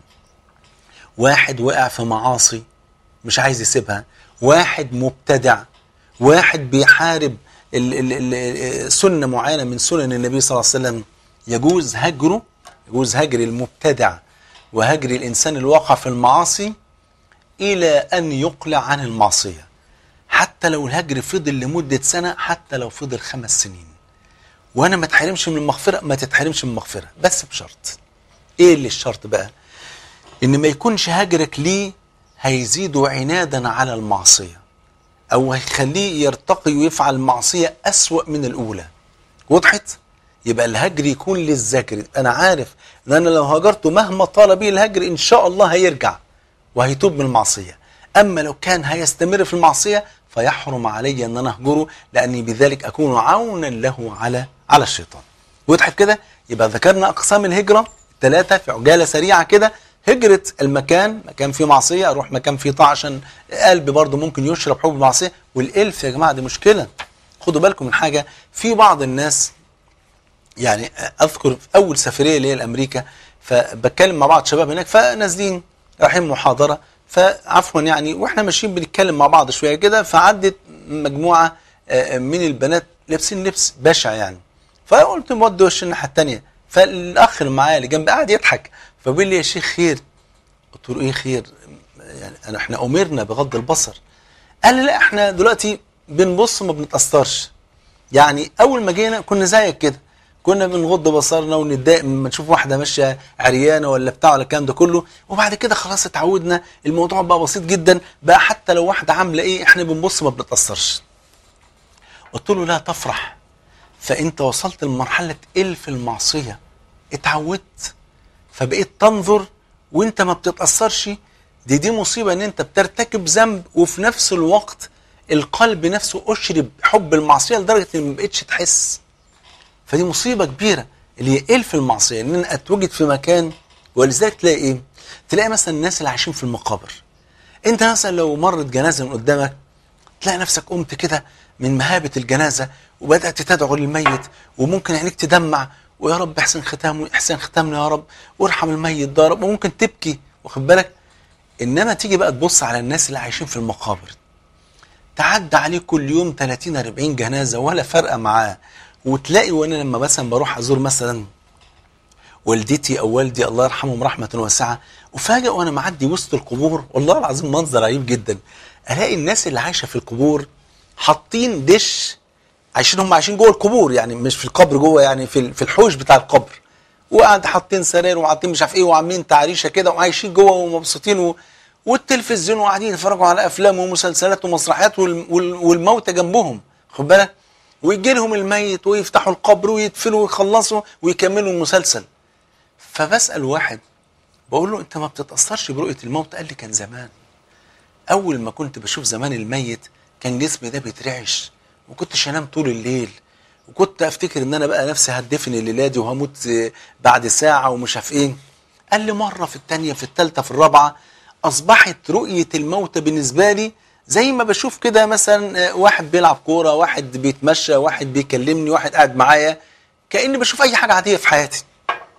واحد وقع في معاصي مش عايز يسيبها واحد مبتدع واحد بيحارب ال ال ال سنة معينة من سنن النبي صلى الله عليه وسلم يجوز هجره يجوز هجر المبتدع وهجر الإنسان الواقع في المعاصي إلى أن يقلع عن المعصية حتى لو الهجر فضل لمدة سنة حتى لو فضل خمس سنين وأنا ما تحرمش من المغفرة ما تتحرمش من المغفرة بس بشرط إيه اللي الشرط بقى إن ما يكونش هجرك ليه هيزيد عنادا على المعصية أو هيخليه يرتقي ويفعل معصية أسوأ من الأولى وضحت؟ يبقى الهجر يكون للذكر أنا عارف أن أنا لو هجرته مهما طال به الهجر إن شاء الله هيرجع وهيتوب من المعصية أما لو كان هيستمر في المعصية فيحرم علي أن أنا أهجره لأني بذلك أكون عونا له على على الشيطان وضحت كده؟ يبقى ذكرنا أقسام الهجرة الثلاثة في عجالة سريعة كده هجرة المكان مكان فيه معصية أروح مكان فيه طاعة عشان قلبي برضه ممكن يشرب حب المعصية والإلف يا جماعة دي مشكلة خدوا بالكم من حاجة في بعض الناس يعني أذكر في أول سفرية اللي هي لأمريكا فبتكلم مع بعض شباب هناك فنازلين رايحين محاضرة فعفوا يعني واحنا ماشيين بنتكلم مع بعض شوية كده فعدت مجموعة من البنات لابسين لبس بشع يعني فقلت مودي وش الناحية التانية فالأخ اللي معايا اللي جنبي قاعد يضحك فبيقول لي يا شيخ خير قلت له ايه خير يعني أنا احنا امرنا بغض البصر قال لي لا احنا دلوقتي بنبص ما بنتاثرش يعني اول ما جينا كنا زيك كده كنا بنغض بصرنا ونتضايق لما نشوف واحده ماشيه عريانه ولا بتاع ولا الكلام ده كله وبعد كده خلاص اتعودنا الموضوع بقى بسيط جدا بقى حتى لو واحده عامله ايه احنا بنبص ما بنتاثرش قلت له لا تفرح فانت وصلت لمرحله الف المعصيه اتعودت فبقيت تنظر وانت ما بتتأثرش دي دي مصيبة ان انت بترتكب ذنب وفي نفس الوقت القلب نفسه أشرب حب المعصية لدرجة ان ما بقتش تحس فدي مصيبة كبيرة اللي هي الف المعصية ان انا اتوجد في مكان ولذلك تلاقي ايه تلاقي مثلا الناس اللي عايشين في المقابر انت مثلا لو مرت جنازة من قدامك تلاقي نفسك قمت كده من مهابة الجنازة وبدأت تدعو للميت وممكن عينيك تدمع ويا رب احسن ختام احسن ختامنا يا رب وارحم الميت ده يا رب وممكن تبكي واخد بالك انما تيجي بقى تبص على الناس اللي عايشين في المقابر تعدى عليه كل يوم 30 40 جنازه ولا فرقه معاه وتلاقي وانا لما مثلا بروح ازور مثلا والدتي او والدي الله يرحمهم رحمه واسعه وفاجئ وانا معدي وسط القبور والله العظيم منظر عجيب جدا الاقي الناس اللي عايشه في القبور حاطين دش عايشين هم عايشين جوه القبور يعني مش في القبر جوه يعني في في الحوش بتاع القبر وقاعد حاطين سراير وحاطين مش عارف ايه وعاملين تعريشه كده وعايشين جوه ومبسوطين و... والتلفزيون وقاعدين يتفرجوا على افلام ومسلسلات ومسرحيات وال... وال... والموتى جنبهم خد بالك ويجي لهم الميت ويفتحوا القبر ويدفنوا ويخلصوا ويكملوا المسلسل فبسال واحد بقول له انت ما بتتاثرش برؤيه الموت قال لي كان زمان اول ما كنت بشوف زمان الميت كان جسمي ده بيترعش وكنتش انام طول الليل وكنت افتكر ان انا بقى نفسي هتدفن الليله دي وهموت بعد ساعه ومش عارف ايه قال لي مره في الثانيه في الثالثه في الرابعه اصبحت رؤيه الموت بالنسبه لي زي ما بشوف كده مثلا واحد بيلعب كوره واحد بيتمشى واحد بيكلمني واحد قاعد معايا كاني بشوف اي حاجه عاديه في حياتي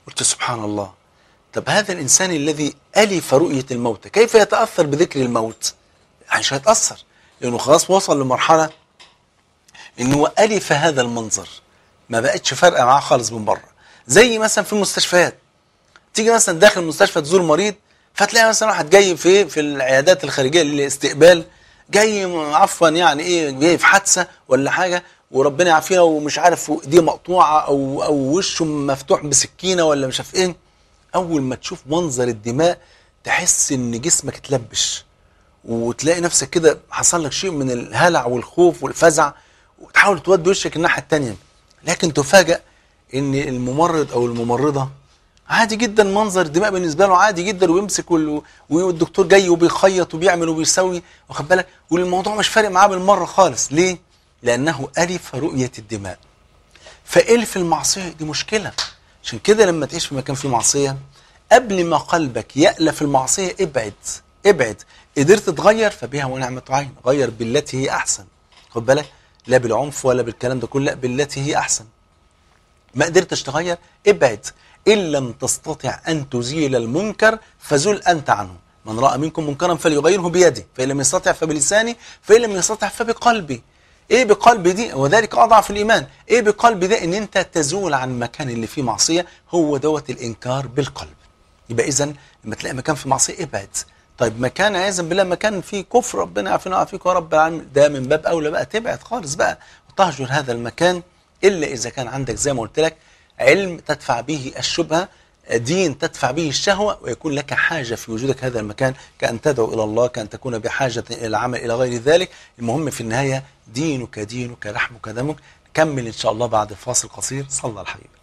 قلت سبحان الله طب هذا الإنسان الذي ألف رؤية الموت كيف يتأثر بذكر الموت يعني مش هيتأثر لأنه خلاص وصل لمرحلة إنه ألف هذا المنظر ما بقتش فارقة معاه خالص من بره زي مثلا في المستشفيات تيجي مثلا داخل المستشفى تزور مريض فتلاقي مثلا واحد جاي في في العيادات الخارجيه للاستقبال جاي عفوا يعني ايه جاي في حادثه ولا حاجه وربنا يعافينا ومش عارف ايديه مقطوعه او او وشه مفتوح بسكينه ولا مش عارف ايه اول ما تشوف منظر الدماء تحس ان جسمك اتلبش وتلاقي نفسك كده حصل لك شيء من الهلع والخوف والفزع وتحاول تودي وشك الناحيه الثانيه لكن تفاجأ ان الممرض او الممرضه عادي جدا منظر الدماء بالنسبه له عادي جدا ويمسك وال- والدكتور جاي وبيخيط وبيعمل وبيسوي واخد بالك والموضوع مش فارق معاه بالمره خالص ليه؟ لانه الف رؤيه الدماء فالف المعصيه دي مشكله عشان كده لما تعيش في مكان فيه معصيه قبل ما قلبك يألف المعصيه ابعد ابعد قدرت تتغير فبها ونعمه عين غير بالتي هي احسن خد بالك لا بالعنف ولا بالكلام ده كله لا بالتي هي احسن ما قدرتش تغير ابعد إن لم تستطع أن تزيل المنكر فزل أنت عنه من رأى منكم منكرا فليغيره بيده فإن لم يستطع فبلسانه فإن لم يستطع فبقلبه ايه بقلب دي وذلك اضعف الايمان ايه بقلب ده ان انت تزول عن المكان اللي فيه معصيه هو دوت الانكار بالقلب يبقى اذا لما تلاقي مكان فيه معصيه ابعد طيب مكان عياذا بالله مكان فيه كفر ربنا يعافينا ويعافيك يا رب العالمين ده من باب اولى بقى تبعد خالص بقى وتهجر هذا المكان الا اذا كان عندك زي ما قلت لك علم تدفع به الشبهه دين تدفع به الشهوة ويكون لك حاجة في وجودك هذا المكان كأن تدعو إلى الله كأن تكون بحاجة إلى العمل إلى غير ذلك المهم في النهاية دينك دينك لحمك دمك نكمل إن شاء الله بعد فاصل قصير صلى على حبيبك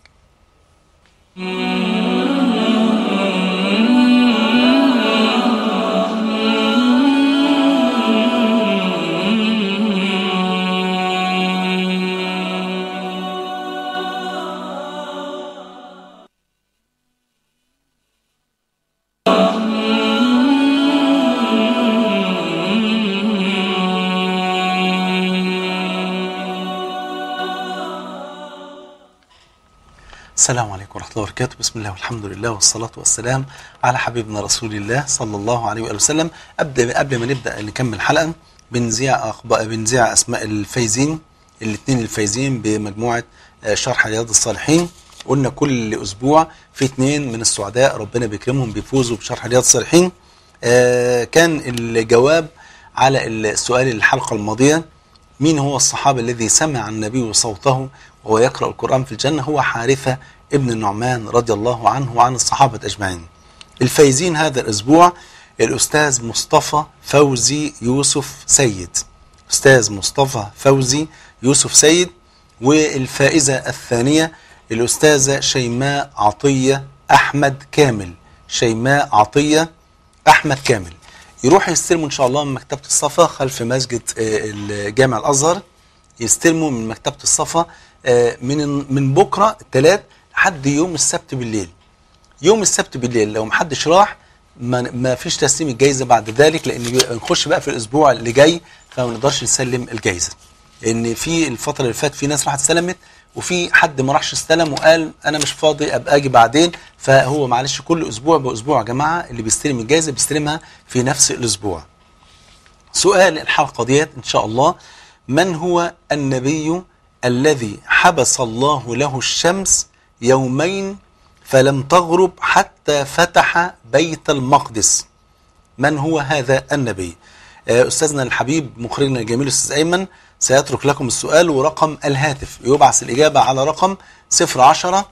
السلام عليكم ورحمة الله وبركاته بسم الله والحمد لله والصلاة والسلام على حبيبنا رسول الله صلى الله عليه وآله وسلم أبدأ قبل ما نبدأ نكمل الحلقة بنذيع أخبار بنذيع أسماء الفايزين الاثنين الفايزين بمجموعة آه، شرح رياض الصالحين قلنا كل أسبوع في اثنين من السعداء ربنا بيكرمهم بيفوزوا بشرح رياض الصالحين آه، كان الجواب على السؤال الحلقة الماضية مين هو الصحابي الذي سمع النبي صوته وهو يقرأ القرآن في الجنة هو حارثة ابن النعمان رضي الله عنه وعن الصحابة أجمعين الفايزين هذا الأسبوع الأستاذ مصطفى فوزي يوسف سيد أستاذ مصطفى فوزي يوسف سيد والفائزة الثانية الأستاذة شيماء عطية أحمد كامل شيماء عطية أحمد كامل يروح يستلموا إن شاء الله من مكتبة الصفا خلف مسجد آه، الجامع الأزهر يستلموا من مكتبة الصفا آه، من من بكرة الثلاث لحد يوم السبت بالليل يوم السبت بالليل لو محدش راح ما, ما فيش تسليم الجايزة بعد ذلك لأن بيبقى نخش بقى في الأسبوع اللي جاي فما نقدرش نسلم الجايزة لأن في الفترة اللي فاتت في ناس راحت استلمت وفي حد ما راحش استلم وقال أنا مش فاضي أبقى أجي بعدين فهو معلش كل أسبوع بأسبوع يا جماعة اللي بيستلم الجايزة بيستلمها في نفس الأسبوع سؤال الحلقة ديت إن شاء الله من هو النبي الذي حبس الله له الشمس يومين فلم تغرب حتى فتح بيت المقدس من هو هذا النبي آه، أستاذنا الحبيب مخرجنا الجميل أستاذ أيمن سيترك لكم السؤال ورقم الهاتف يبعث الإجابة على رقم 010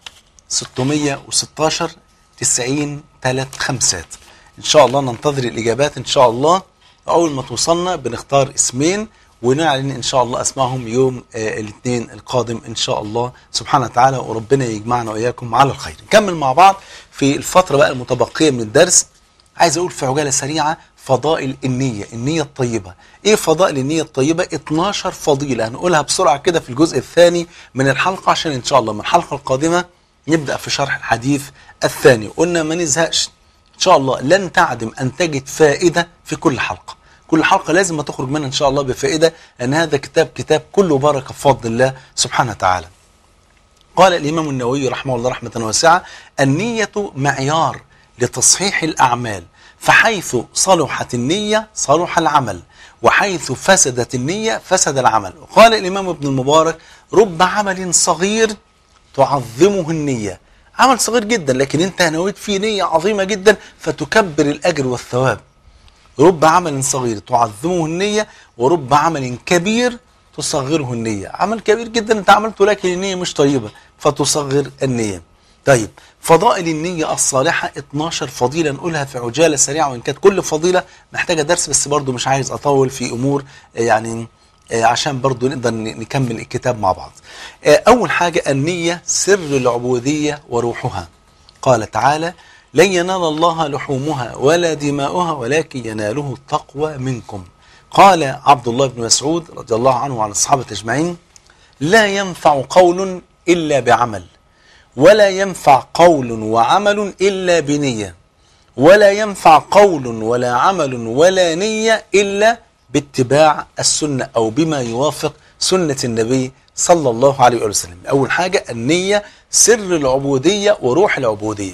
616 90 3 خمسات إن شاء الله ننتظر الإجابات إن شاء الله أول ما توصلنا بنختار اسمين ونعلن إن شاء الله أسمائهم يوم آه الاثنين القادم إن شاء الله سبحانه وتعالى وربنا يجمعنا وإياكم على الخير نكمل مع بعض في الفترة بقى المتبقية من الدرس عايز أقول في عجالة سريعة فضائل النية النية الطيبة ايه فضائل النية الطيبة 12 فضيلة هنقولها بسرعة كده في الجزء الثاني من الحلقة عشان ان شاء الله من الحلقة القادمة نبدأ في شرح الحديث الثاني قلنا ما نزهقش ان شاء الله لن تعدم ان تجد فائدة في كل حلقة كل حلقة لازم تخرج منها ان شاء الله بفائدة لان هذا كتاب كتاب كله بركة بفضل الله سبحانه وتعالى قال الإمام النووي رحمه الله رحمة واسعة النية معيار لتصحيح الأعمال فحيث صلحت النية صلح العمل وحيث فسدت النية فسد العمل وقال الإمام ابن المبارك رب عمل صغير تعظمه النية عمل صغير جدا لكن انت نويت فيه نية عظيمة جدا فتكبر الأجر والثواب رب عمل صغير تعظمه النية ورب عمل كبير تصغره النية عمل كبير جدا انت عملته لكن النية مش طيبة فتصغر النية طيب فضائل النية الصالحة 12 فضيلة نقولها في عجالة سريعة وإن كانت كل فضيلة محتاجة درس بس برضو مش عايز أطول في أمور يعني عشان برضو نقدر نكمل الكتاب مع بعض أول حاجة النية سر العبودية وروحها قال تعالى لن ينال الله لحومها ولا دماؤها ولكن يناله التقوى منكم قال عبد الله بن مسعود رضي الله عنه وعن الصحابة أجمعين لا ينفع قول إلا بعمل ولا ينفع قول وعمل إلا بنية ولا ينفع قول ولا عمل ولا نية إلا باتباع السنة أو بما يوافق سنة النبي صلى الله عليه وسلم أول حاجة النية سر العبودية وروح العبودية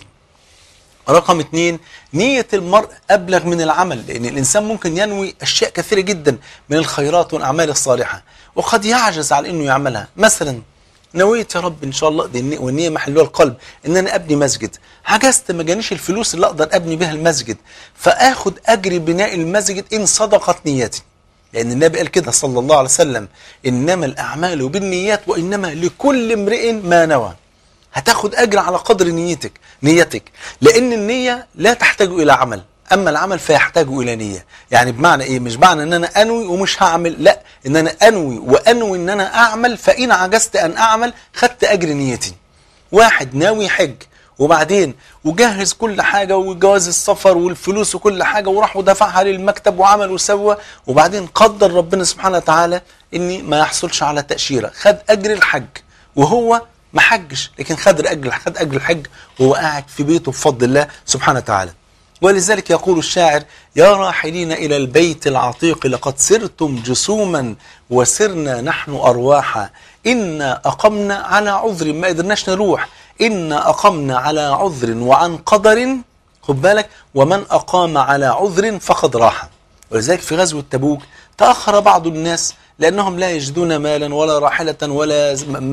رقم اثنين نية المرء أبلغ من العمل لأن الإنسان ممكن ينوي أشياء كثيرة جدا من الخيرات والأعمال الصالحة وقد يعجز على أنه يعملها مثلا نويت يا رب ان شاء الله دي والنيه محلها القلب ان انا ابني مسجد عجزت ما جانيش الفلوس اللي اقدر ابني بها المسجد فاخد اجر بناء المسجد ان صدقت نيتي لان النبي قال كده صلى الله عليه وسلم انما الاعمال بالنيات وانما لكل امرئ ما نوى هتاخد اجر على قدر نيتك نيتك لان النيه لا تحتاج الى عمل اما العمل فيحتاج الى نيه يعني بمعنى ايه مش معنى ان انا انوي ومش هعمل لا ان انا انوي وانوي ان انا اعمل فان عجزت ان اعمل خدت اجر نيتي واحد ناوي حج وبعدين وجهز كل حاجه وجواز السفر والفلوس وكل حاجه وراح ودفعها للمكتب وعمل وسوى وبعدين قدر ربنا سبحانه وتعالى ان ما يحصلش على تاشيره خد اجر الحج وهو ما حجش لكن خد اجر خد اجر الحج وهو قاعد في بيته بفضل الله سبحانه وتعالى ولذلك يقول الشاعر يا راحلين إلى البيت العتيق لقد سرتم جسوما وسرنا نحن أرواحا إنا أقمنا على عذر ما قدرناش نروح إنا أقمنا على عذر وعن قدر خد بالك ومن أقام على عذر فقد راح ولذلك في غزوة تبوك تأخر بعض الناس لأنهم لا يجدون مالا ولا راحلة ولا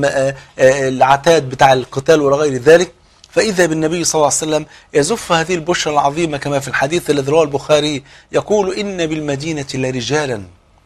العتاد بتاع القتال ولا غير ذلك فإذا بالنبي صلى الله عليه وسلم يزف هذه البشرى العظيمة كما في الحديث الذي رواه البخاري يقول إن بالمدينة لرجالا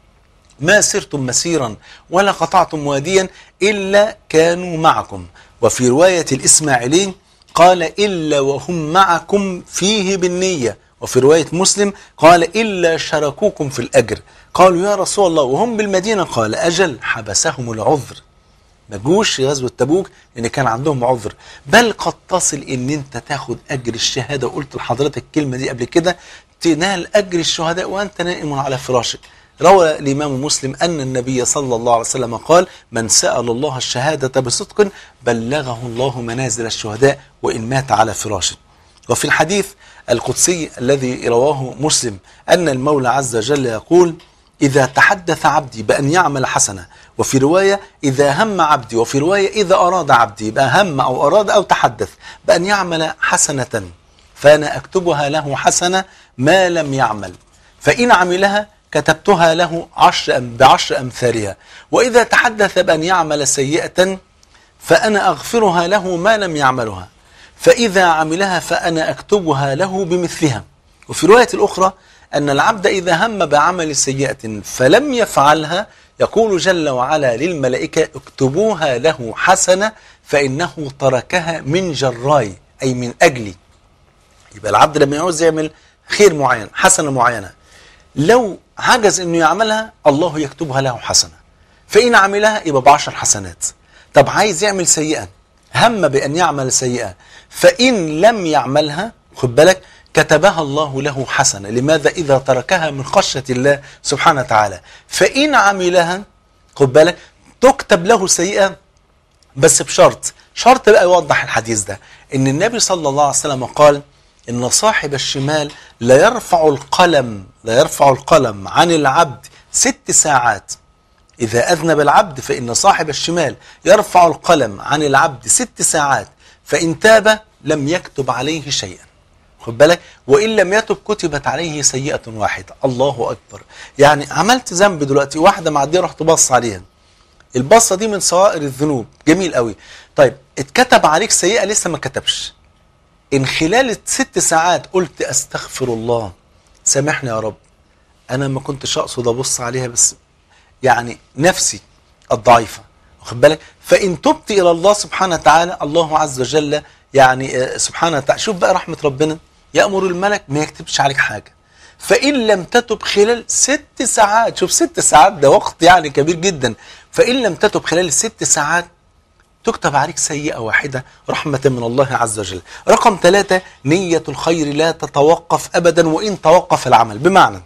ما سرتم مسيرا ولا قطعتم واديا إلا كانوا معكم وفي رواية الإسماعيلي قال إلا وهم معكم فيه بالنية وفي رواية مسلم قال إلا شركوكم في الأجر قالوا يا رسول الله وهم بالمدينة قال أجل حبسهم العذر ما جوش غزوة تبوك لأن كان عندهم عذر بل قد تصل إن أنت تاخد أجر الشهادة وقلت لحضرتك الكلمة دي قبل كده تنال أجر الشهداء وأنت نائم على فراشك روى الإمام مسلم أن النبي صلى الله عليه وسلم قال من سأل الله الشهادة بصدق بلغه الله منازل الشهداء وإن مات على فراشه وفي الحديث القدسي الذي رواه مسلم أن المولى عز وجل يقول إذا تحدث عبدي بأن يعمل حسنة وفي رواية إذا هم عبدي وفي رواية إذا أراد عبدي يبقى هم أو أراد أو تحدث بأن يعمل حسنة فأنا أكتبها له حسنة ما لم يعمل فإن عملها كتبتها له عشر بعشر أمثالها وإذا تحدث بأن يعمل سيئة فأنا أغفرها له ما لم يعملها فإذا عملها فأنا أكتبها له بمثلها وفي رواية الأخرى أن العبد إذا هم بعمل سيئة فلم يفعلها يقول جل وعلا للملائكة اكتبوها له حسنة فإنه تركها من جراي أي من أجلي يبقى العبد لما يعوز يعمل خير معين حسنة معينة لو عجز أنه يعملها الله يكتبها له حسنة فإن عملها يبقى بعشر حسنات طب عايز يعمل سيئة هم بأن يعمل سيئة فإن لم يعملها خد بالك كتبها الله له حسنة لماذا إذا تركها من خشية الله سبحانه وتعالى فإن عملها خد بالك تكتب له سيئة بس بشرط شرط بقى يوضح الحديث ده إن النبي صلى الله عليه وسلم قال إن صاحب الشمال لا يرفع القلم لا يرفع القلم عن العبد ست ساعات إذا أذنب العبد فإن صاحب الشمال يرفع القلم عن العبد ست ساعات فإن تاب لم يكتب عليه شيئا خد بالك وإن لم يتب كتبت عليه سيئة واحدة الله أكبر يعني عملت ذنب دلوقتي واحدة معدية رحت باص عليها البصة دي من صغائر الذنوب جميل قوي طيب اتكتب عليك سيئة لسه ما كتبش إن خلال ست ساعات قلت أستغفر الله سامحني يا رب أنا ما كنتش أقصد أبص عليها بس يعني نفسي الضعيفة واخد بالك فإن تبت إلى الله سبحانه وتعالى الله عز وجل يعني آه، سبحانه وتعالى شوف بقى رحمة ربنا يأمر الملك ما يكتبش عليك حاجة فإن لم تتب خلال ست ساعات شوف ست ساعات ده وقت يعني كبير جدا فإن لم تتب خلال الست ساعات تكتب عليك سيئة واحدة رحمة من الله عز وجل رقم ثلاثة نية الخير لا تتوقف أبدا وإن توقف العمل بمعنى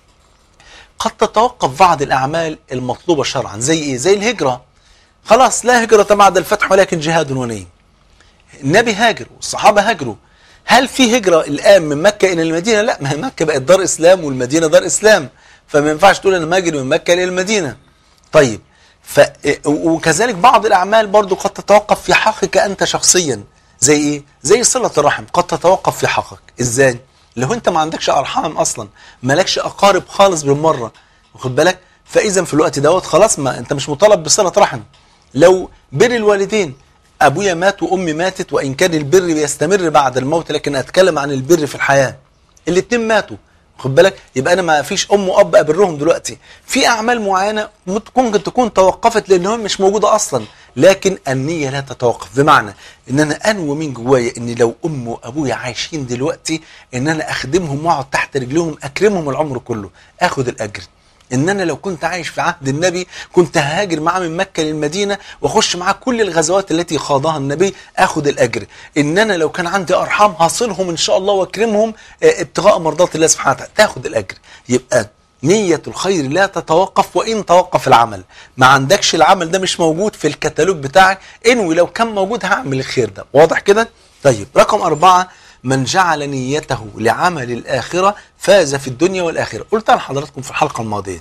قد تتوقف بعض الأعمال المطلوبة شرعا زي إيه؟ زي الهجرة خلاص لا هجرة بعد الفتح ولكن جهاد ونية النبي هاجر والصحابة هاجروا هل في هجرة الآن من مكة إلى المدينة؟ لا ما هي مكة بقت دار إسلام والمدينة دار إسلام فما ينفعش تقول أنا ماجر من مكة إلى المدينة طيب ف... وكذلك بعض الأعمال برضو قد تتوقف في حقك أنت شخصيا زي إيه؟ زي صلة الرحم قد تتوقف في حقك إزاي؟ لو أنت ما عندكش أرحام أصلا مالكش أقارب خالص بالمرة واخد بالك؟ فإذا في الوقت دوت خلاص ما أنت مش مطالب بصلة رحم لو بر الوالدين ابويا مات وامي ماتت وان كان البر بيستمر بعد الموت لكن اتكلم عن البر في الحياه الاثنين ماتوا خد بالك يبقى انا ما فيش ام واب ابرهم دلوقتي في اعمال معينه ممكن تكون توقفت لانهم مش موجوده اصلا لكن النيه لا تتوقف بمعنى ان انا انوي من جوايا ان لو ام وابويا عايشين دلوقتي ان انا اخدمهم واقعد تحت رجلهم اكرمهم العمر كله اخد الاجر ان انا لو كنت عايش في عهد النبي كنت هاجر معاه من مكه للمدينه واخش معاه كل الغزوات التي خاضها النبي اخد الاجر ان انا لو كان عندي ارحام هصلهم ان شاء الله واكرمهم آه، ابتغاء مرضات الله سبحانه وتعالى تاخد الاجر يبقى نية الخير لا تتوقف وإن توقف العمل ما عندكش العمل ده مش موجود في الكتالوج بتاعك انوي لو كان موجود هعمل الخير ده واضح كده طيب رقم أربعة من جعل نيته لعمل الآخرة فاز في الدنيا والآخرة قلت لحضراتكم في الحلقة الماضية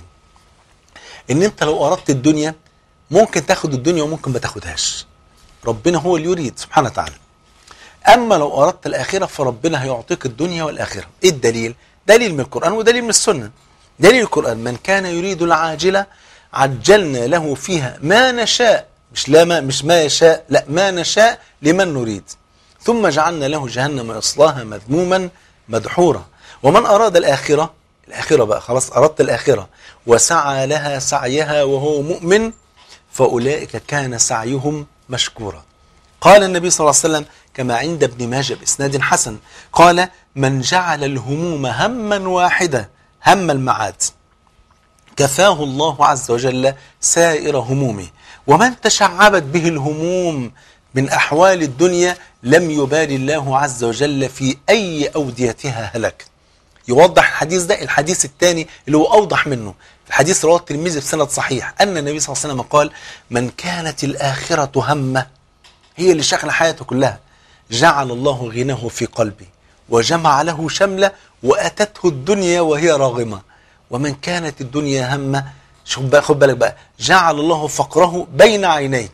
ان انت لو اردت الدنيا ممكن تاخد الدنيا وممكن ما تاخدهاش ربنا هو اللي يريد سبحانه وتعالى اما لو اردت الاخره فربنا هيعطيك الدنيا والاخره ايه الدليل دليل من القران ودليل من السنه دليل القران من كان يريد العاجله عجلنا له فيها ما نشاء مش لا ما مش ما يشاء لا ما نشاء لمن نريد ثم جعلنا له جهنم يصلاها مذموما مدحورا ومن اراد الاخره الآخرة بقى خلاص أردت الآخرة وسعى لها سعيها وهو مؤمن فأولئك كان سعيهم مشكورا قال النبي صلى الله عليه وسلم كما عند ابن ماجه بإسناد حسن قال من جعل الهموم هما واحدا هم المعاد كفاه الله عز وجل سائر همومه ومن تشعبت به الهموم من أحوال الدنيا لم يبال الله عز وجل في أي أوديتها هلك يوضح الحديث ده الحديث الثاني اللي هو أوضح منه الحديث رواه الترمذي بسند صحيح أن النبي صلى الله عليه وسلم قال من كانت الآخرة همه هي اللي شغله حياته كلها جعل الله غناه في قلبه وجمع له شمله وأتته الدنيا وهي راغمة ومن كانت الدنيا همه شوف بقى خد بالك بقى جعل الله فقره بين عينيه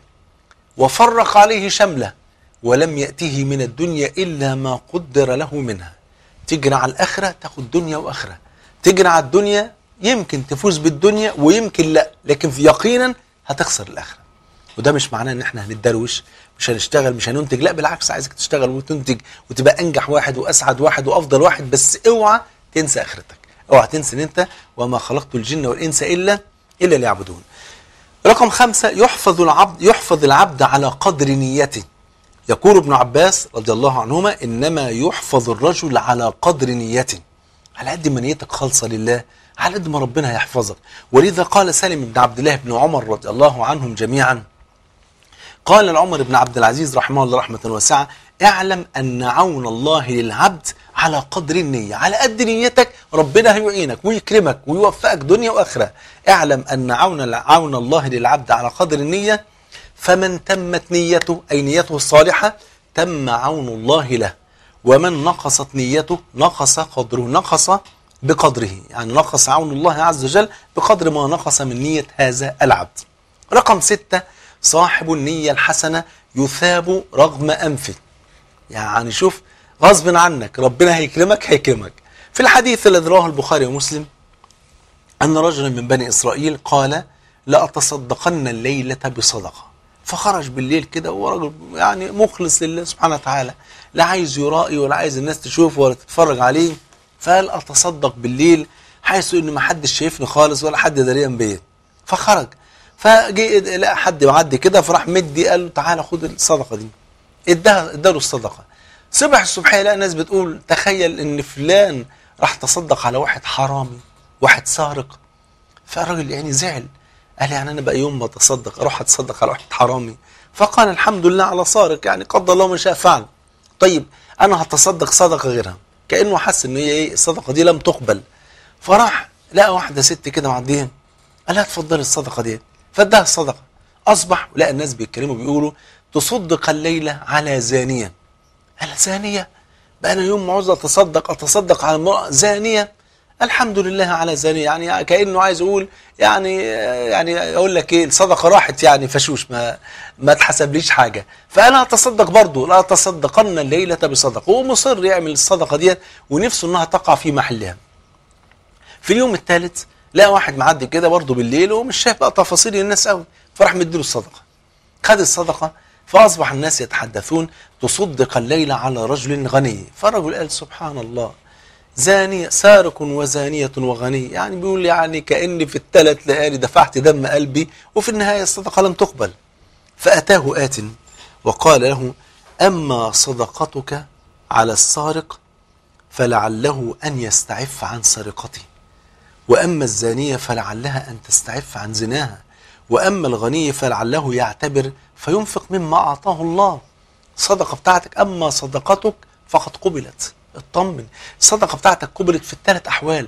وفرق عليه شمله ولم يأته من الدنيا إلا ما قدر له منها تجري على الآخرة تاخد دنيا وآخرة تجري على الدنيا يمكن تفوز بالدنيا ويمكن لا لكن في يقينا هتخسر الآخرة وده مش معناه ان احنا هنتدروش مش هنشتغل مش هننتج لا بالعكس عايزك تشتغل وتنتج وتبقى انجح واحد واسعد واحد وافضل واحد بس اوعى تنسى اخرتك اوعى تنسى ان انت وما خلقت الجن والانس الا الا ليعبدون رقم خمسة يحفظ العبد يحفظ العبد على قدر نيته يقول ابن عباس رضي الله عنهما إنما يحفظ الرجل على قدر نيته على قد ما نيتك خالصة لله على قد ما ربنا هيحفظك ولذا قال سالم بن عبد الله بن عمر رضي الله عنهم جميعا قال العمر بن عبد العزيز رحمه الله رحمة واسعة اعلم أن عون الله للعبد على قدر النية على قد نيتك ربنا هيعينك ويكرمك ويوفقك دنيا وآخرة اعلم أن عون عون الله للعبد على قدر النية فمن تمت نيته أي نيته الصالحة تم عون الله له ومن نقصت نيته نقص قدره نقص بقدره يعني نقص عون الله عز وجل بقدر ما نقص من نية هذا العبد رقم ستة صاحب النية الحسنة يثاب رغم أنفه يعني شوف غصب عنك ربنا هيكرمك هيكرمك في الحديث الذي رواه البخاري ومسلم أن رجلا من بني إسرائيل قال لأتصدقن الليلة بصدقة فخرج بالليل كده وهو راجل يعني مخلص لله سبحانه وتعالى لا عايز يرائي ولا عايز الناس تشوفه ولا تتفرج عليه فقال أتصدق بالليل حيث إن ما حدش شايفني خالص ولا حد دريان بيا فخرج فجي لقى حد معدي كده فراح مدي قال له تعالى خد الصدقة دي اداها اداله الصدقة صبح الصبح لقى ناس بتقول تخيل ان فلان راح تصدق على واحد حرامي واحد سارق فالراجل يعني زعل قال يعني انا بقى يوم ما اتصدق اروح اتصدق على واحد حرامي فقال الحمد لله على سارق يعني قدر الله ما شاء فعل طيب انا هتصدق صدقه غيرها كانه حس ان هي ايه الصدقه دي لم تقبل فراح لقى واحده ست كده معديه قال لها اتفضلي الصدقه دي فاداها الصدقه اصبح لقى الناس بيتكلموا بيقولوا تصدق الليله على زانيه قال زانيه بقى انا يوم ما عاوز اتصدق اتصدق على امراه زانيه الحمد لله على زانيه يعني كانه عايز يقول يعني يعني اقول لك ايه الصدقه راحت يعني فشوش ما ما اتحسبليش حاجه فانا اتصدق برضه لا اتصدقن الليله بصدقه هو مصر يعمل الصدقه ديت ونفسه انها تقع في محلها في اليوم الثالث لقى واحد معدي كده برضه بالليل ومش شايف بقى تفاصيل الناس قوي فراح مديله الصدقه خد الصدقه فاصبح الناس يتحدثون تصدق الليله على رجل غني فالرجل قال سبحان الله زانية سارق وزانية وغني يعني بيقول يعني كأني في الثلاث ليالي دفعت دم قلبي وفي النهاية الصدقة لم تقبل فأتاه آت وقال له أما صدقتك على السارق فلعله أن يستعف عن سرقته وأما الزانية فلعلها أن تستعف عن زناها وأما الغني فلعله يعتبر فينفق مما أعطاه الله الصدقة بتاعتك أما صدقتك فقد قبلت اطمن الصدقة بتاعتك قبلت في الثلاث أحوال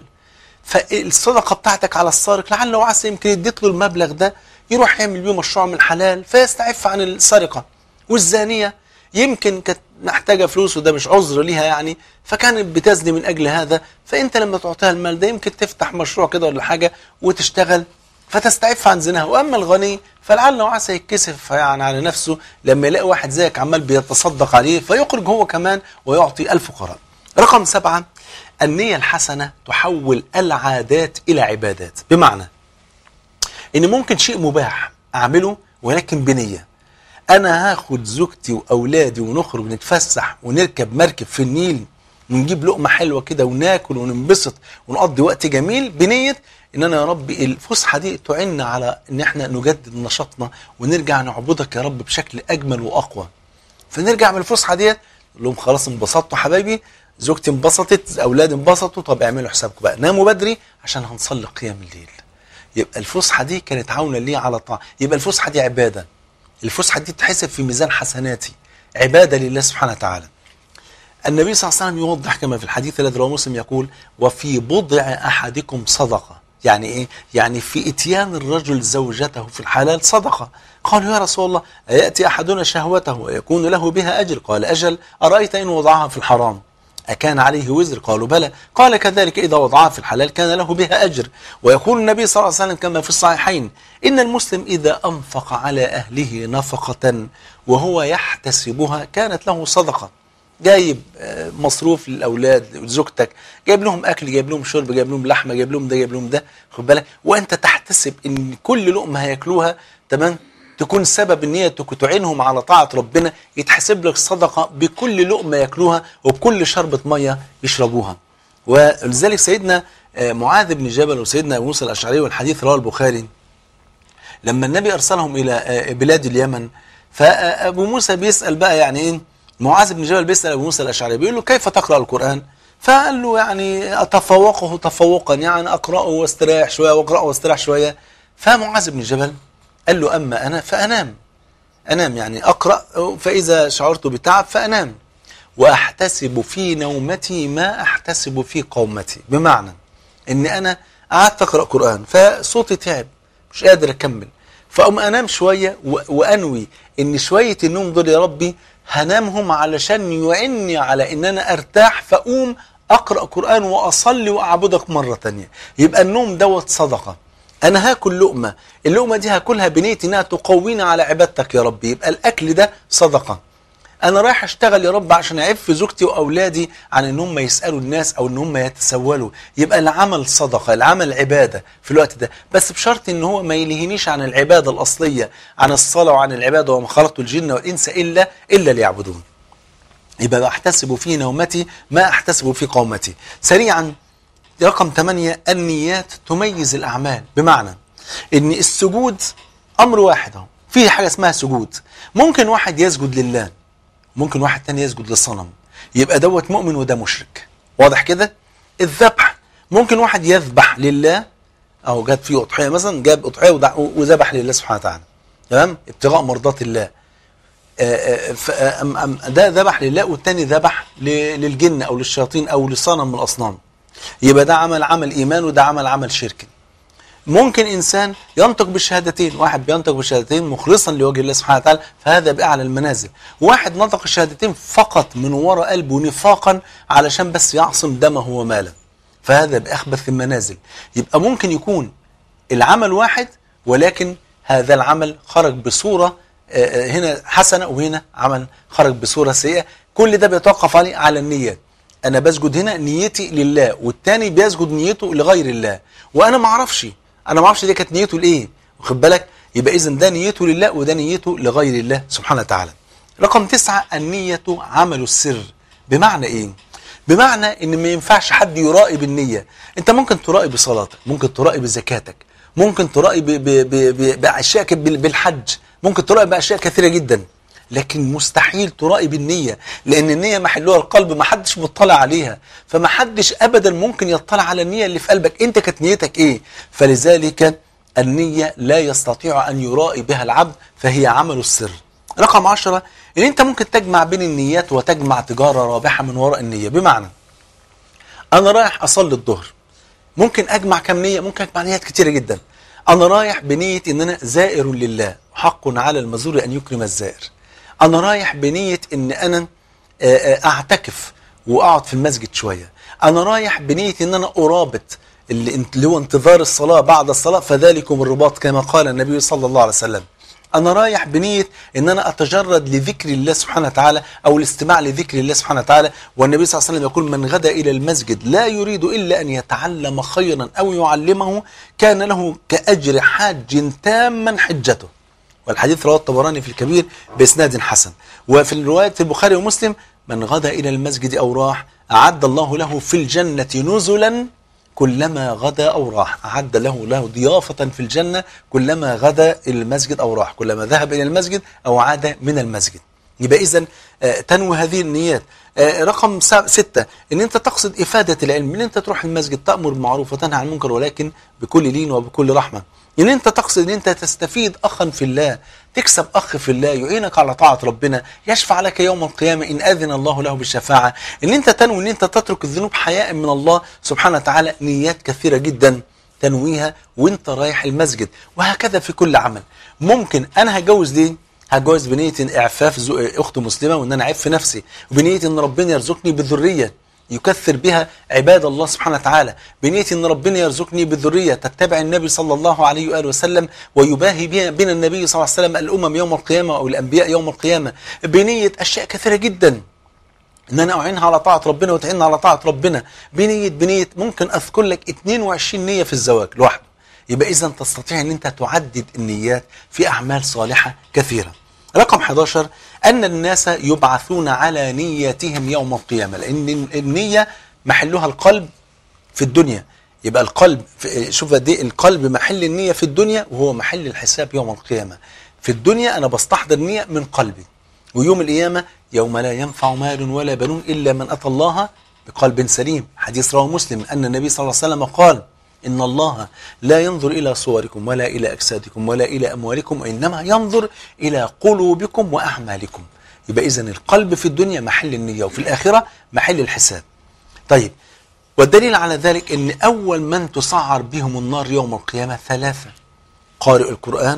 فالصدقة بتاعتك على السارق لعل وعسى يمكن اديت له المبلغ ده يروح يعمل بيه مشروع من الحلال فيستعف عن السرقة والزانية يمكن كانت محتاجة فلوس وده مش عذر ليها يعني فكانت بتزني من أجل هذا فأنت لما تعطيها المال ده يمكن تفتح مشروع كده ولا حاجة وتشتغل فتستعف عن زناها وأما الغني فلعل وعسى يتكسف يعني على نفسه لما يلاقي واحد زيك عمال بيتصدق عليه فيخرج هو كمان ويعطي الفقراء رقم سبعة النية الحسنة تحول العادات إلى عبادات بمعنى إن ممكن شيء مباح أعمله ولكن بنية أنا هاخد زوجتي وأولادي ونخرج نتفسح ونركب مركب في النيل ونجيب لقمة حلوة كده وناكل وننبسط ونقضي وقت جميل بنية ان انا يا رب الفسحة دي تعيننا على ان احنا نجدد نشاطنا ونرجع نعبدك يا رب بشكل اجمل واقوى فنرجع من الفسحة ديت نقول لهم خلاص انبسطتوا حبايبي زوجتي انبسطت اولادي انبسطوا طب اعملوا حسابكم بقى ناموا بدري عشان هنصلي قيام الليل يبقى الفسحة دي كانت عونة لي على طاعة يبقى الفسحة دي عبادة الفسحة دي تحسب في ميزان حسناتي عبادة لله سبحانه وتعالى النبي صلى الله عليه وسلم يوضح كما في الحديث الذي رواه مسلم يقول وفي بضع أحدكم صدقة يعني إيه؟ يعني في إتيان الرجل زوجته في الحلال صدقة قالوا يا رسول الله أيأتي أحدنا شهوته ويكون له بها أجر قال أجل أرأيت إن وضعها في الحرام أكان عليه وزر قالوا بلى قال كذلك إذا وضعها في الحلال كان له بها أجر ويقول النبي صلى الله عليه وسلم كما في الصحيحين إن المسلم إذا أنفق على أهله نفقة وهو يحتسبها كانت له صدقة جايب مصروف للاولاد زوجتك جايب لهم اكل جايب لهم شرب جايب لهم لحمه جايب لهم ده جايب لهم ده خد بالك وانت تحتسب ان كل لقمه هياكلوها تمام تكون سبب ان هي تعينهم على طاعه ربنا يتحسب لك صدقه بكل لقمه ياكلوها وبكل شربه ميه يشربوها ولذلك سيدنا معاذ بن جبل وسيدنا ابو موسى الاشعري والحديث رواه البخاري لما النبي ارسلهم الى بلاد اليمن فابو موسى بيسال بقى يعني ايه معاذ بن جبل بيسأل أبو موسى الأشعري بيقول له كيف تقرأ القرآن فقال له يعني أتفوقه تفوقا يعني أقرأه واستريح شوية وأقرأه واستريح شوية فمعاذ بن جبل قال له أما أنا فأنام أنام يعني أقرأ فإذا شعرت بتعب فأنام وأحتسب في نومتي ما أحتسب في قومتي بمعنى أن أنا قعدت أقرأ قرآن فصوتي تعب مش قادر أكمل فأقوم أنام شوية وأنوي إن شوية النوم دول يا ربي هنامهم علشان يعني على ان انا ارتاح فاقوم اقرا قران واصلي واعبدك مره تانية يبقى النوم دوت صدقه انا هاكل لقمه اللقمه دي هاكلها بنيه انها تقويني على عبادتك يا رب يبقى الاكل ده صدقه انا رايح اشتغل يا رب عشان اعف زوجتي واولادي عن ان هم يسالوا الناس او ان هم يتسولوا يبقى العمل صدقه العمل عباده في الوقت ده بس بشرط ان هو ما يلهينيش عن العباده الاصليه عن الصلاه وعن العباده وما خلقت الجن والانس الا الا ليعبدون يبقى بحتسب في نومتي ما احتسب في قومتي سريعا رقم 8 النيات تميز الاعمال بمعنى ان السجود امر واحد اهو في حاجه اسمها سجود ممكن واحد يسجد لله ممكن واحد تاني يسجد للصنم يبقى دوت مؤمن وده مشرك واضح كده الذبح ممكن واحد يذبح لله او جاب فيه اضحيه مثلا جاب اضحيه ودع- وذبح لله سبحانه وتعالى تمام ابتغاء مرضات الله آه، آه، ف- آه، أم- أم- ده ذبح لله والتاني ذبح ل- للجن او للشياطين او لصنم من الاصنام يبقى ده عمل عمل ايمان وده عمل عمل شرك ممكن انسان ينطق بالشهادتين واحد بينطق بالشهادتين مخلصا لوجه الله سبحانه وتعالى فهذا باعلى المنازل واحد نطق الشهادتين فقط من وراء قلبه نفاقا علشان بس يعصم دمه وماله فهذا باخبث المنازل يبقى ممكن يكون العمل واحد ولكن هذا العمل خرج بصوره آه، آه، هنا حسنه وهنا عمل خرج بصوره سيئه كل ده بيتوقف عليه على النيات انا بسجد هنا نيتي لله والتاني بيسجد نيته لغير الله وانا ما اعرفش انا ما اعرفش دي كانت نيته لايه واخد بالك يبقى اذا ده نيته لله وده نيته لغير الله سبحانه وتعالى رقم تسعة النية عمل السر بمعنى ايه بمعنى ان ما ينفعش حد يرائي بالنية انت ممكن ترائي بصلاتك ممكن ترائي بزكاتك ممكن ترائي ب- ب- ب- ب- باشياء ك- بال- بالحج ممكن ترائي باشياء كثيرة جدا لكن مستحيل ترائي بالنية لأن النية محلها القلب ما حدش مطلع عليها فما حدش أبدا ممكن يطلع على النية اللي في قلبك أنت كانت نيتك إيه فلذلك النية لا يستطيع أن يرائي بها العبد فهي عمل السر رقم عشرة إن أنت ممكن تجمع بين النيات وتجمع تجارة رابحة من وراء النية بمعنى أنا رايح أصلي الظهر ممكن اجمع كم نيه ممكن اجمع نيات كتيره جدا انا رايح بنيه ان انا زائر لله حق على المزور ان يكرم الزائر انا رايح بنيه ان انا آه، آه، اعتكف واقعد في المسجد شويه انا رايح بنيه ان انا ارابط اللي انت- اللي هو انتظار الصلاه بعد الصلاه فذلكم الرباط كما قال النبي صلى الله عليه وسلم انا رايح بنيه ان انا اتجرد لذكر الله سبحانه وتعالى او الاستماع لذكر الله سبحانه وتعالى والنبي صلى الله عليه وسلم يقول من غدا الى المسجد لا يريد الا ان يتعلم خيرا او يعلمه كان له كاجر حاج تاما حجته والحديث رواه الطبراني في الكبير باسناد حسن وفي روايه البخاري ومسلم من غدا الى المسجد او راح اعد الله له في الجنه نزلا كلما غدا او راح اعد له له ضيافه في الجنه كلما غدا الى المسجد او راح كلما ذهب الى المسجد او عاد من المسجد يبقى اذا تنوي هذه النيات آه، رقم سا- ستة ان انت تقصد افادة العلم ان انت تروح المسجد تأمر بالمعروف وتنهى عن المنكر ولكن بكل لين وبكل رحمة ان انت تقصد ان انت تستفيد اخا في الله تكسب اخ في الله يعينك على طاعة ربنا يشفع لك يوم القيامة ان اذن الله له بالشفاعة ان انت تنوي ان انت تترك الذنوب حياء من الله سبحانه وتعالى نيات كثيرة جدا تنويها وانت رايح المسجد وهكذا في كل عمل ممكن انا هجوز ليه هتجوز بنية إعفاف زو- أخت مسلمة وإن أنا أعف نفسي وبنية إن ربنا يرزقني بالذرية يكثر بها عباد الله سبحانه وتعالى بنية إن ربنا يرزقني بالذرية تتبع النبي صلى الله عليه وآله وسلم ويباهي بها بين النبي صلى الله عليه وسلم الأمم يوم القيامة أو الأنبياء يوم القيامة بنية أشياء كثيرة جدا ان انا اعينها على طاعه ربنا وتعينها على طاعه ربنا بنيه بنيه ممكن اذكر لك 22 نيه في الزواج لوحده يبقى اذا تستطيع ان انت تعدد النيات في اعمال صالحه كثيره رقم 11 ان الناس يبعثون على نيتهم يوم القيامه لان النيه محلها القلب في الدنيا يبقى القلب في- شوف قد ايه القلب محل النيه في الدنيا وهو محل الحساب يوم القيامه في الدنيا انا بستحضر نيه من قلبي ويوم القيامة يوم لا ينفع مال ولا بنون إلا من أتى الله بقلب سليم حديث رواه مسلم أن النبي صلى الله عليه وسلم قال إن الله لا ينظر إلى صوركم ولا إلى أجسادكم ولا إلى أموالكم وإنما ينظر إلى قلوبكم وأعمالكم يبقى إذن القلب في الدنيا محل النية وفي الآخرة محل الحساب طيب والدليل على ذلك أن أول من تسعر بهم النار يوم القيامة ثلاثة قارئ القرآن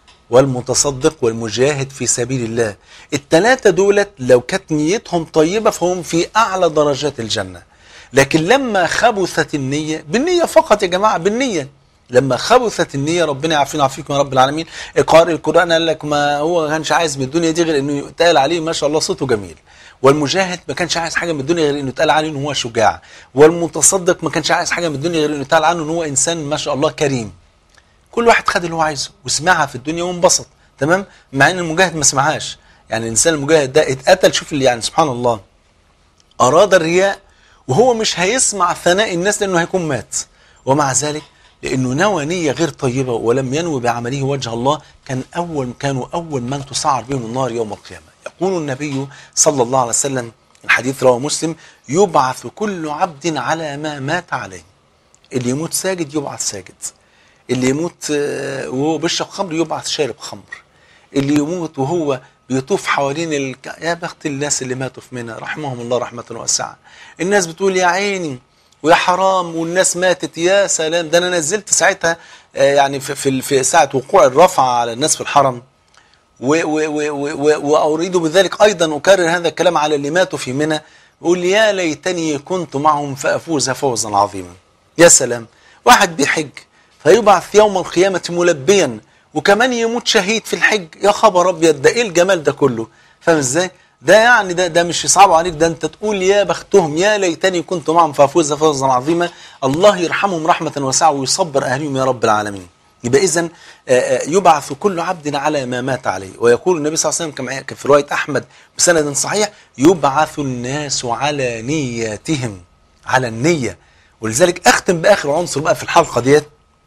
والمتصدق والمجاهد في سبيل الله الثلاثة دولت لو كانت نيتهم طيبة فهم في أعلى درجات الجنة لكن لما خبثت النية بالنية فقط يا جماعة بالنية لما خبثت النية ربنا يعافينا ويعافيكم يا رب العالمين قارئ القرآن قال لك ما هو ما كانش عايز من الدنيا دي غير انه يتقال عليه ما شاء الله صوته جميل والمجاهد ما كانش عايز حاجة من الدنيا غير انه يتقال عليه ان هو شجاع والمتصدق ما كانش عايز حاجة من الدنيا غير انه يتقال عنه ان هو انسان ما شاء الله كريم كل واحد خد اللي هو عايزه وسمعها في الدنيا وانبسط تمام مع ان المجاهد ما سمعهاش يعني الانسان المجاهد ده اتقتل شوف اللي يعني سبحان الله اراد الرياء وهو مش هيسمع ثناء الناس لانه هيكون مات ومع ذلك لانه نوى نيه غير طيبه ولم ينوي بعمله وجه الله كان اول كانوا اول من تسعر بهم النار يوم القيامه يقول النبي صلى الله عليه وسلم الحديث رواه مسلم يبعث كل عبد على ما مات عليه اللي يموت ساجد يبعث ساجد اللي يموت آه، وهو بيشرب خمر يبعث شارب خمر اللي يموت وهو بيطوف حوالين الك... يا بخت الناس اللي ماتوا في منى رحمهم الله رحمة واسعة الناس بتقول يا عيني ويا حرام والناس ماتت يا سلام ده انا نزلت ساعتها آه، يعني في في, في ساعة وقوع الرفعة على الناس في الحرم و- و- و- و- و- وأريد بذلك أيضا أكرر هذا الكلام على اللي ماتوا في منى يقول يا ليتني كنت معهم فأفوز فوزا عظيما يا سلام واحد بيحج فيبعث يوم القيامة ملبيا وكمان يموت شهيد في الحج يا خبر أبيض ده إيه الجمال ده كله فاهم إزاي ده يعني ده ده مش يصعب عليك ده انت تقول يا بختهم يا ليتني كنت معهم فافوز فوزا عظيما الله يرحمهم رحمه واسعه ويصبر اهلهم يا رب العالمين يبقى اذا يبعث كل عبد على ما مات عليه ويقول النبي صلى الله عليه وسلم كما في روايه احمد بسند صحيح يبعث الناس على نياتهم على النيه ولذلك اختم باخر عنصر بقى في الحلقه ديت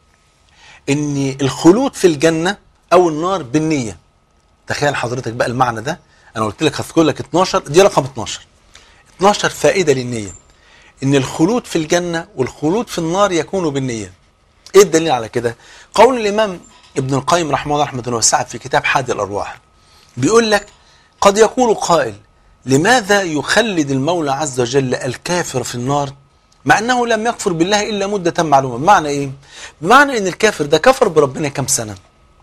ان الخلود في الجنه او النار بالنيه تخيل حضرتك بقى المعنى ده انا قلت لك هذكر لك 12 دي رقم 12 12 فائده للنيه ان الخلود في الجنه والخلود في النار يكون بالنيه ايه الدليل على كده قول الامام ابن القيم رحمه الله رحمه واسعه في كتاب حاد الارواح بيقول لك قد يقول قائل لماذا يخلد المولى عز وجل الكافر في النار مع انه لم يكفر بالله الا مده معلومه بمعنى ايه بمعنى ان الكافر ده كفر بربنا كم سنه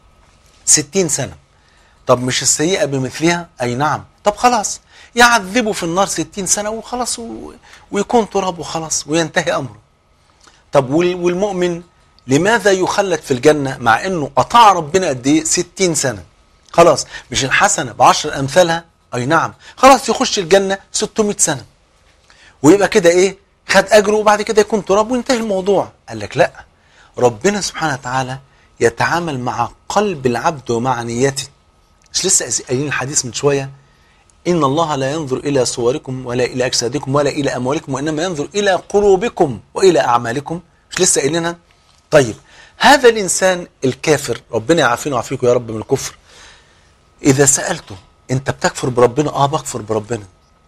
60 سنه طب مش السيئه بمثلها اي نعم طب خلاص يعذبه في النار 60 سنه وخلاص و... ويكون تراب وخلاص وينتهي امره طب وال- والمؤمن لماذا يخلد في الجنة مع انه اطاع ربنا قد ايه 60 سنة خلاص مش الحسنة بعشر امثالها اي نعم خلاص يخش الجنة 600 سنة ويبقى كده ايه خد اجره وبعد كده يكون تراب وينتهي الموضوع قال لك لا ربنا سبحانه وتعالى يتعامل مع قلب العبد ومع نيته مش لسه قايلين الحديث من شويه إن الله لا ينظر إلى صوركم ولا إلى أجسادكم ولا إلى أموالكم وإنما ينظر إلى قلوبكم وإلى أعمالكم مش لسه قايلينها طيب هذا الإنسان الكافر ربنا يعافينا ويعافيكم يا رب من الكفر إذا سألته أنت بتكفر بربنا آه بكفر بربنا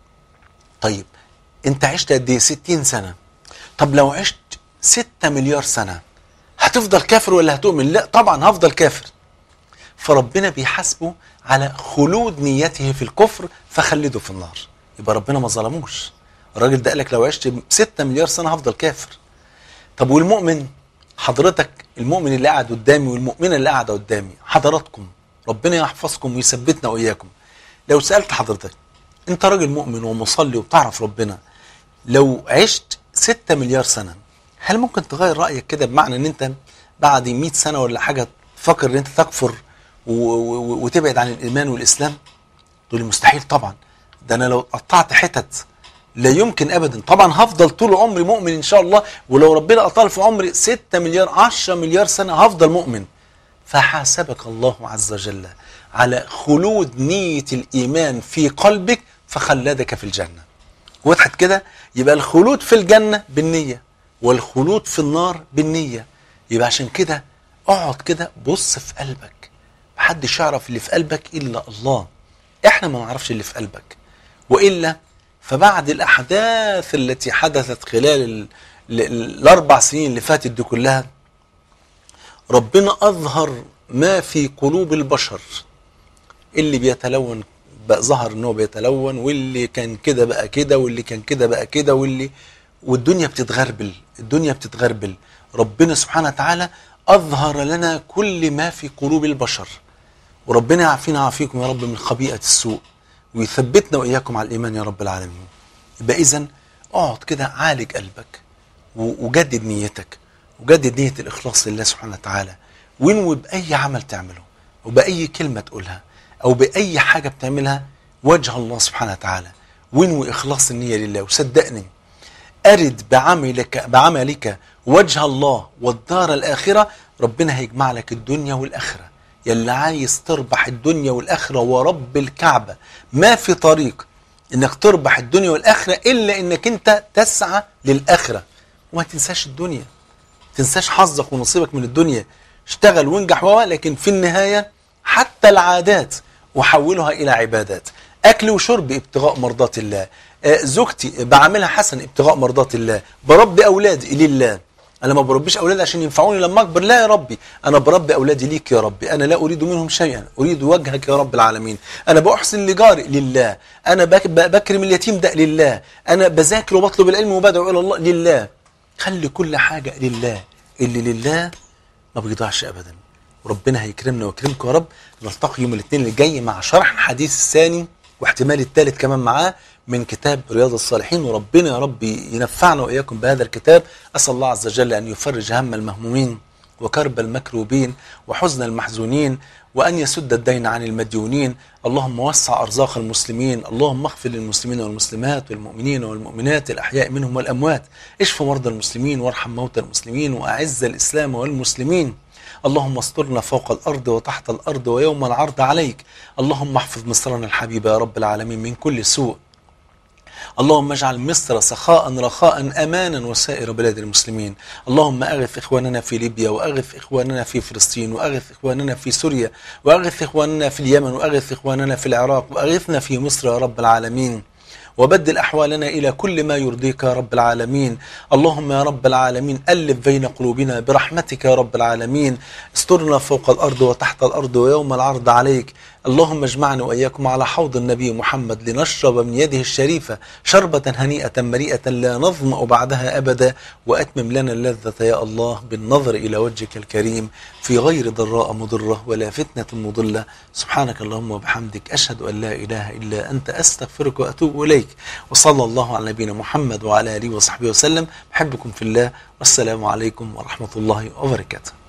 طيب أنت عشت قد إيه 60 سنة طب لو عشت 6 مليار سنة هتفضل كافر ولا هتؤمن لا طبعا هفضل كافر فربنا بيحاسبه على خلود نيته في الكفر فخلده في النار يبقى ربنا ما ظلموش الراجل ده قالك لو عشت 6 مليار سنه هفضل كافر طب والمؤمن حضرتك المؤمن اللي قاعد قدامي والمؤمنه اللي قاعده قدامي حضراتكم ربنا يحفظكم ويثبتنا واياكم لو سالت حضرتك انت راجل مؤمن ومصلي وبتعرف ربنا لو عشت 6 مليار سنه هل ممكن تغير رايك كده بمعنى ان انت بعد 100 سنه ولا حاجه تفكر ان انت تكفر و- و- وتبعد عن الايمان والاسلام تقول لي مستحيل طبعا ده انا لو قطعت حتت لا يمكن ابدا طبعا هفضل طول عمري مؤمن ان شاء الله ولو ربنا اطال في عمري 6 مليار 10 مليار سنه هفضل مؤمن فحاسبك الله عز وجل على خلود نيه الايمان في قلبك فخلدك في الجنه وضحت كده يبقى الخلود في الجنه بالنيه والخلود في النار بالنيه يبقى عشان كده اقعد كده بص في قلبك محدش يعرف اللي في قلبك الا الله احنا ما نعرفش اللي في قلبك والا فبعد الاحداث التي حدثت خلال ال ال الاربع سنين اللي فاتت دي كلها ربنا اظهر ما في قلوب البشر اللي بيتلون بقى ظهر ان هو بيتلون واللي كان كده بقى كده واللي كان كده بقى كده واللي والدنيا بتتغربل الدنيا بتتغربل ربنا سبحانه وتعالى اظهر لنا كل ما في قلوب البشر وربنا يعافينا ويعافيكم يا رب من خبيئة السوء ويثبتنا وإياكم على الإيمان يا رب العالمين يبقى إذا اقعد كده عالج قلبك و- وجدد نيتك وجدد نية الإخلاص لله سبحانه وتعالى وانوي بأي عمل تعمله وبأي كلمة تقولها أو بأي حاجة بتعملها وجه الله سبحانه وتعالى وانوي إخلاص النية لله وصدقني أرد بعملك بعملك وجه الله والدار الآخرة ربنا هيجمع لك الدنيا والآخرة يلي عايز تربح الدنيا والآخرة ورب الكعبة ما في طريق انك تربح الدنيا والآخرة إلا انك انت تسعى للآخرة وما تنساش الدنيا تنساش حظك ونصيبك من الدنيا اشتغل وانجح و لكن في النهاية حتى العادات وحولها إلى عبادات أكل وشرب ابتغاء مرضات الله آه، زوجتي بعملها حسن ابتغاء مرضات الله بربي أولادي لله أنا ما بربيش أولادي عشان ينفعوني لما أكبر لا يا ربي أنا بربي أولادي ليك يا ربي أنا لا أريد منهم شيئا أريد وجهك يا رب العالمين أنا بأحسن لجاري لله أنا بك- بكرم اليتيم ده لله أنا بذاكر وبطلب العلم وبدعو إلى الله لله خلي كل حاجة لله اللي لله ما بيضيعش ابدا وربنا هيكرمنا ويكرمكم يا رب نلتقي يوم الاثنين اللي جاي مع شرح الحديث الثاني واحتمال الثالث كمان معاه من كتاب رياض الصالحين وربنا يا رب ينفعنا واياكم بهذا الكتاب اسال الله عز وجل ان يفرج هم المهمومين وكرب المكروبين وحزن المحزونين وأن يسد الدين عن المديونين اللهم وسع أرزاق المسلمين اللهم اغفر للمسلمين والمسلمات والمؤمنين والمؤمنات الأحياء منهم والأموات اشف مرضى المسلمين وارحم موتى المسلمين وأعز الإسلام والمسلمين اللهم استرنا فوق الأرض وتحت الأرض ويوم العرض عليك اللهم احفظ مصرنا الحبيب يا رب العالمين من كل سوء اللهم اجعل مصر سخاء رخاء امانا وسائر بلاد المسلمين اللهم اغث اخواننا في ليبيا واغث اخواننا في فلسطين واغث اخواننا في سوريا واغث اخواننا في اليمن واغث اخواننا في العراق واغثنا في مصر يا رب العالمين وبدل أحوالنا إلى كل ما يرضيك يا رب العالمين اللهم يا رب العالمين ألف بين قلوبنا برحمتك يا رب العالمين استرنا فوق الأرض وتحت الأرض ويوم العرض عليك اللهم اجمعنا وإياكم على حوض النبي محمد لنشرب من يده الشريفة شربة هنيئة مريئة لا نظمأ بعدها أبدا وأتمم لنا اللذة يا الله بالنظر إلى وجهك الكريم في غير ضراء مضرة ولا فتنة مضلة سبحانك اللهم وبحمدك أشهد أن لا إله إلا أنت أستغفرك وأتوب إليك وصلى الله على نبينا محمد وعلى آله وصحبه وسلم بحبكم في الله والسلام عليكم ورحمة الله وبركاته